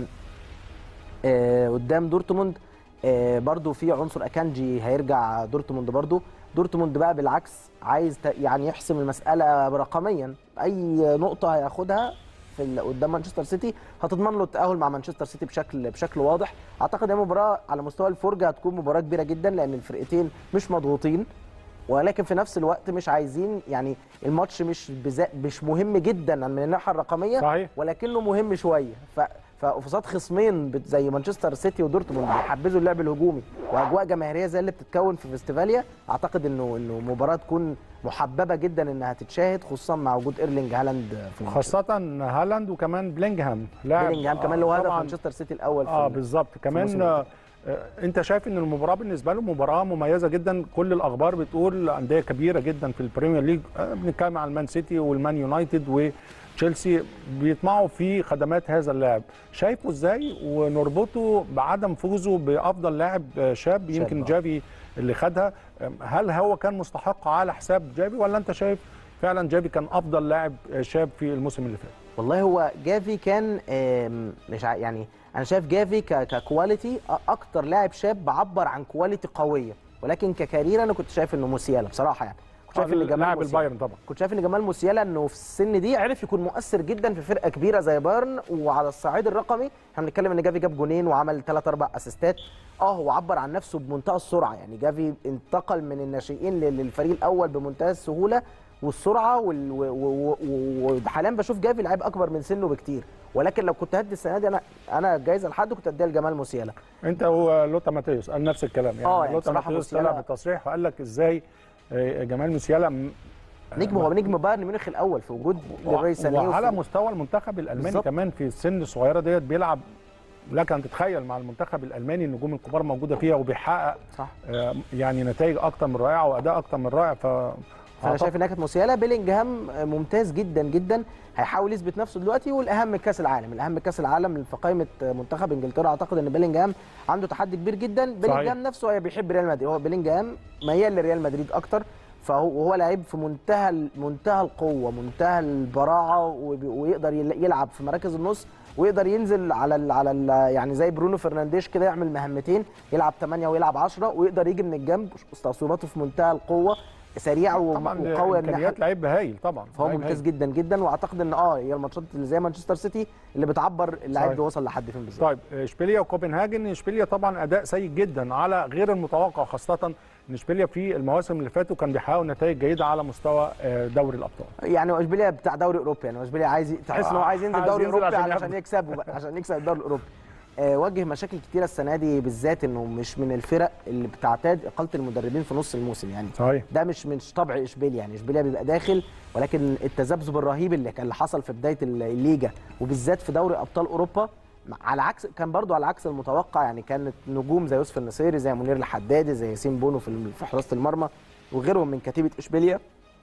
آه، قدام دورتموند آه، برضو في عنصر اكانجي هيرجع دورتموند برضو دورتموند بقى بالعكس عايز ت- يعني يحسم المساله رقميا اي نقطه هياخدها في ال- قدام مانشستر سيتي هتضمن له التاهل مع مانشستر سيتي بشكل بشكل واضح اعتقد هي مباراه على مستوى الفرجه هتكون مباراه كبيره جدا لان الفرقتين مش مضغوطين ولكن في نفس الوقت مش عايزين يعني الماتش مش بزا مش مهم جدا من الناحيه الرقميه صحيح. ولكنه مهم شويه ف فقصاد خصمين بت- زي مانشستر سيتي ودورتموند بيحبذوا اللعب الهجومي واجواء جماهيريه زي اللي بتتكون في فيستيفاليا اعتقد انه انه مباراه تكون محببه جدا انها تتشاهد خصوصا مع وجود ايرلينج هالاند في الماتش خاصه هالاند وكمان بلينجهام لاعب بيلينجهام كمان له هدف طبعاً مانشستر سيتي الاول في اه ال- بالظبط كمان الموسم آه آه، انت شايف ان المباراه بالنسبه له مباراه مميزه جدا كل الاخبار بتقول انديه كبيره جدا في البريمير ليج آه، بنتكلم عن المان سيتي والمان يونايتد وتشيلسي بيطمعوا في خدمات هذا اللاعب شايفه ازاي ونربطه بعدم فوزه بافضل لاعب آه، شاب يمكن آه. جافي اللي خدها آه، هل هو كان مستحق على حساب جافي ولا انت شايف فعلا جافي كان افضل لاعب آه، شاب في الموسم اللي فات والله هو جافي كان آم، مش ع- يعني انا شايف جافي ك- ككواليتي أ- اكتر لاعب شاب بعبر عن كواليتي قويه ولكن ككارير انا كنت شايف انه موسيالا بصراحه يعني كنت شايف ان جمال لاعب موسيالا البايرن طبعا كنت شايف ان جمال موسيالا انه في السن دي عرف يكون مؤثر جدا في فرقه كبيره زي بايرن وعلى الصعيد الرقمي احنا بنتكلم ان جافي جاب جونين وعمل ثلاث اربع اسيستات اه هو عبر عن نفسه بمنتهى السرعه يعني جافي انتقل من الناشئين لل- للفريق الاول بمنتهى السهوله والسرعه وال- و- و- و- وحاليا بشوف جافي لعيب اكبر من سنه بكتير ولكن لو كنت هدي السنه دي انا انا جايزه لحد كنت اديها لجمال موسيالا انت ولوتا ماتيوس قال نفس الكلام يعني, آه، يعني لوتا بصراحة ماتيوس موسيالا- طلع بتصريح وقال لك ازاي آه، جمال موسيالا م- نجم هو نجم بايرن ميونخ الاول في وجود ليروي سانيه وعلى وفي- مستوى المنتخب الالماني بالظبط. كمان في السن الصغيره ديت بيلعب لك ان تتخيل مع المنتخب الالماني النجوم الكبار موجوده فيها وبيحقق صح آه، يعني نتائج اكتر من رائعه واداء اكتر من رائع ف فانا شايف انها كانت موسيالا بيلينجهام ممتاز جدا جدا هيحاول يثبت نفسه دلوقتي والاهم كاس العالم الاهم كاس العالم في قائمه منتخب انجلترا اعتقد ان بيلينجهام عنده تحدي كبير جدا بيلينجهام نفسه هي بيحب ريال مدريد هو بيلينجهام ميال لريال مدريد اكتر فهو وهو لعيب في منتهى ال- منتهى القوه منتهى البراعه وبي- ويقدر يل- يلعب في مراكز النص ويقدر ينزل على ال على ال يعني زي برونو فرنانديش كده يعمل مهمتين يلعب 8 ويلعب 10 ويقدر يجي من الجنب تصويباته في منتهى القوه سريع و- طبعا وقوي الناحيه امكانيات لعيب هايل طبعا فهو لعيب ممتاز هايل. جدا جدا واعتقد ان اه هي الماتشات اللي زي مانشستر سيتي اللي بتعبر اللاعب صحيح. ده وصل لحد فين بالظبط طيب اشبيليا وكوبنهاجن اشبيليا طبعا اداء سيء جدا على غير المتوقع خاصه ان اشبيليا في المواسم اللي فاتوا كان بيحقق نتائج جيده على مستوى آه، دوري الابطال يعني هو اشبيليا بتاع دوري اوروبي يعني هو اشبيليا عايز ي- تحس ان هو عايز ينزل عايز دوري ينزل اوروبي عشان علشان ياخده. يكسبه بقى عشان يكسب الدوري الاوروبي آه واجه مشاكل كتيره السنه دي بالذات انه مش من الفرق اللي بتعتاد اقاله المدربين في نص الموسم يعني صحيح ده مش مش طبع اشبيليا يعني اشبيليا بيبقى داخل ولكن التذبذب الرهيب اللي كان اللي حصل في بدايه الليجا وبالذات في دوري ابطال اوروبا على عكس كان برضو على عكس المتوقع يعني كانت نجوم زي يوسف النصيري زي منير الحدادي زي ياسين بونو في الم- في حراسه المرمى وغيرهم من كتيبه اشبيليا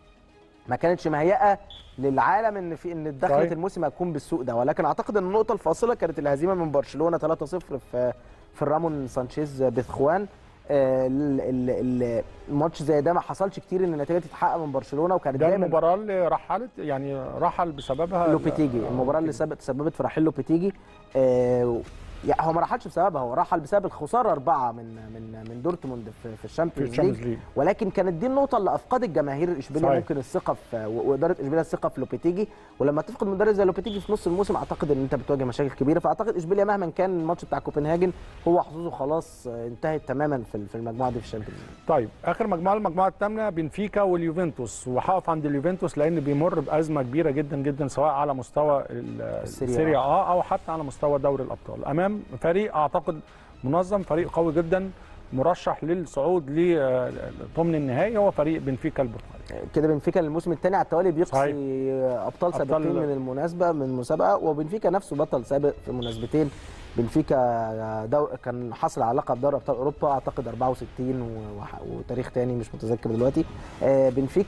ما كانتش مهيئه للعالم ان في ان دخلت صحيح. الموسم هتكون بالسوء ده ولكن اعتقد ان النقطه الفاصله كانت الهزيمه من برشلونه 3-0 في في رامون سانشيز بيثخوان آه، ال- ال- ال- الماتش زي ده ما حصلش كتير ان النتيجه تتحقق من برشلونه وكانت ده دايما المباراه اللي رحلت يعني رحل بسببها ال- لوبيتيجي المباراه اللي سببت تسببت في رحيل لوبيتيجي آه، يعني هو ما رحلش بسببها هو رحل بسبب الخساره اربعه من من من دورتموند في, في الشامبيونز الشامبيونز ليج ليج. ولكن كانت دي النقطه اللي افقدت جماهير الاشبيليه صحيح. ممكن الثقه في و- واداره اشبيليه الثقه في لوبيتيجي ولما تفقد مدرب زي لوبيتيجي في نص الموسم اعتقد ان انت بتواجه مشاكل كبيره فاعتقد اشبيليه مهما كان الماتش بتاع كوبنهاجن هو حظوظه خلاص آه، انتهت تماما في في المجموعه دي في الشامبيونز ليج طيب اخر مجموعه المجموعه الثامنه بنفيكا واليوفنتوس وهقف عند اليوفنتوس لان بيمر بازمه كبيره جدا جدا سواء على مستوى ال- السيريا السيريا اه او حتى على مستوى دوري الابطال امام فريق اعتقد منظم فريق قوي جدا مرشح للصعود لضمن النهائي هو فريق بنفيكا البرتغالي كده بنفيكا الموسم الثاني على التوالي بيقصي صحيح. ابطال أبطال- سابقين من المناسبه من المسابقه وبنفيكا نفسه بطل سابق في مناسبتين بنفيكا دو كان حصل على لقب دوري ابطال اوروبا اعتقد 64 و- وح- وتاريخ تاني مش متذكر دلوقتي آه،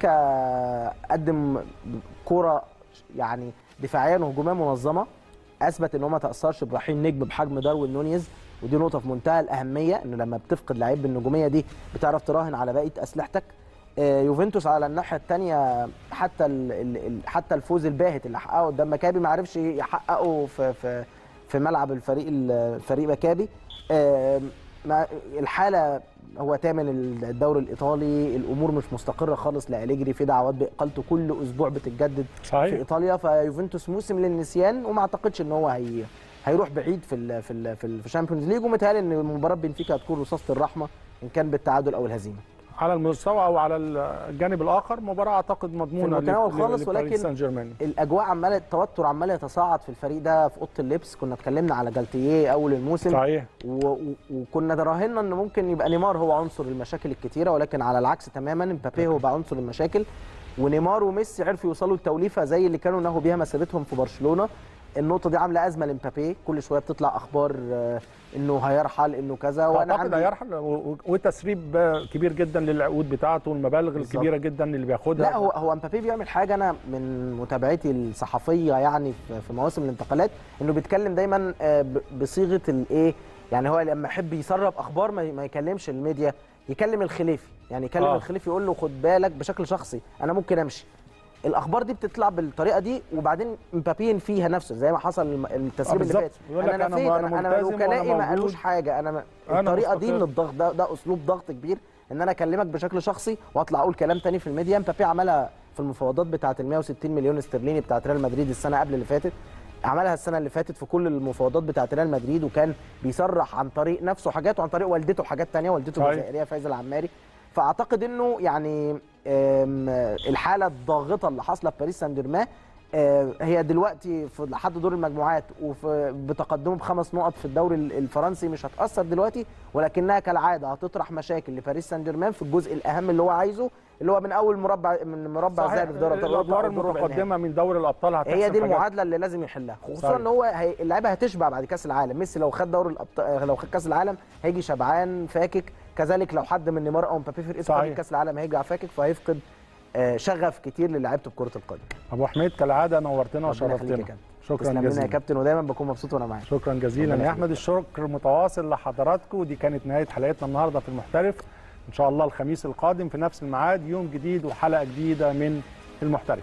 بنفيكا قدم كوره يعني دفاعيا وهجوميا منظمه اثبت ان هو ما تاثرش برحيل نجم بحجم داروين نونيز ودي نقطه في منتهى الاهميه انه لما بتفقد لعيب بالنجوميه دي بتعرف تراهن على بقيه اسلحتك آه، يوفنتوس على الناحيه الثانيه حتى ال ال ال حتى الفوز الباهت اللي حققه قدام مكابي ما عرفش يحققه في في في ملعب الفريق الفريق مكابي آه، ما- الحاله هو تامن الدوري الايطالي الامور مش مستقره خالص لاليجري في دعوات باقالته كل اسبوع بتتجدد في صحيح ايطاليا فيوفنتوس موسم للنسيان وما اعتقدش ان هو هي هيروح بعيد في ال في ال في, ال في الشامبيونز ليج ومتهيألي ان مباراه بنفيكا هتكون رصاصه الرحمه ان كان بالتعادل او الهزيمه على المستوى او على الجانب الاخر مباراه اعتقد مضمونه في المتناول ل- خالص، لباريس ولكن سان جيرمان الاجواء عماله التوتر عمال يتصاعد في الفريق ده في اوضه اللبس كنا اتكلمنا على جالتيه اول الموسم صحيح و... و... وكنا راهنا ان ممكن يبقى نيمار هو عنصر المشاكل الكتيره ولكن على العكس تماما مبابي هو بقى عنصر المشاكل ونيمار وميسي عرفوا يوصلوا لتوليفه زي اللي كانوا نهوا بيها مسيرتهم في برشلونه النقطه دي عامله ازمه لمبابي كل شويه بتطلع اخبار آه، انه هيرحل انه كذا وانا اعتقد عندي هيرحل و- و- وتسريب كبير جدا للعقود بتاعته والمبالغ بالظبط. الكبيره جدا اللي بياخدها لا هو هو مبابي بيعمل حاجه انا من متابعتي الصحفيه يعني في- في مواسم الانتقالات انه بيتكلم دايما آه، ب- بصيغه الايه يعني هو لما يحب يسرب اخبار ما ي- ما يكلمش الميديا يكلم الخليفي يعني يكلم آه. آه. الخليفي يقول له خد بالك بشكل شخصي انا ممكن امشي الاخبار دي بتطلع بالطريقه دي وبعدين مبابي ينفيها نفسه زي ما حصل الم- التسريب اللي بالظبط. فات يقول لك أنا نفيت ما- انا أنا انا ملتزم وكلائي وأنا ما قالوش موجود. حاجه انا ما أنا الطريقه دي مستقر. من الضغط ده, ده اسلوب ضغط كبير ان انا اكلمك بشكل شخصي واطلع اقول كلام تاني في الميديا مبابي عملها في المفاوضات بتاعه ال 160 مليون استرليني بتاعه ريال مدريد السنه قبل اللي فاتت عملها السنه اللي فاتت في كل المفاوضات بتاعه ريال مدريد وكان بيصرح عن طريق نفسه حاجات وعن طريق والدته حاجات تانية والدته صحيح. الجزائريه فايزه العماري فاعتقد انه يعني آم، الحاله الضاغطه اللي حاصله في باريس سان جيرمان آه، هي دلوقتي في لحد دور المجموعات وبتقدمه بخمس نقط في الدوري ال- الفرنسي مش هتاثر دلوقتي ولكنها كالعاده هتطرح مشاكل لباريس سان جيرمان في الجزء الاهم اللي هو عايزه اللي هو من اول مربع من مربع صحيح. ذهبي في دوري الابطال الادوار أو دور ربع النهائي. المتقدمه من دوري الابطال هتحسم هي دي حاجات. المعادله اللي لازم يحلها خصوصا صحيح. ان هو هي... اللعيبه هتشبع بعد كاس العالم ميسي لو خد دوري الابطال لو خد كاس العالم هيجي شبعان فاكك كذلك لو حد من نيمار او مبابي فرقته صحيح. خد كاس العالم هيرجع فاكك فهيفقد آه، شغف كتير للعيبه بكره القدم ابو حميد كالعاده نورتنا ربنا يخليك يا وشرفتنا كابتن. شكرا تسلم لنا يا جزيلا كابتن ودايما بكون مبسوط وانا معاك شكرا جزيلا ربنا يا يخليك. احمد الشكر متواصل لحضراتكم ودي كانت نهايه حلقتنا النهارده في المحترف ان شاء الله الخميس القادم في نفس الميعاد يوم جديد وحلقه جديده من المحترف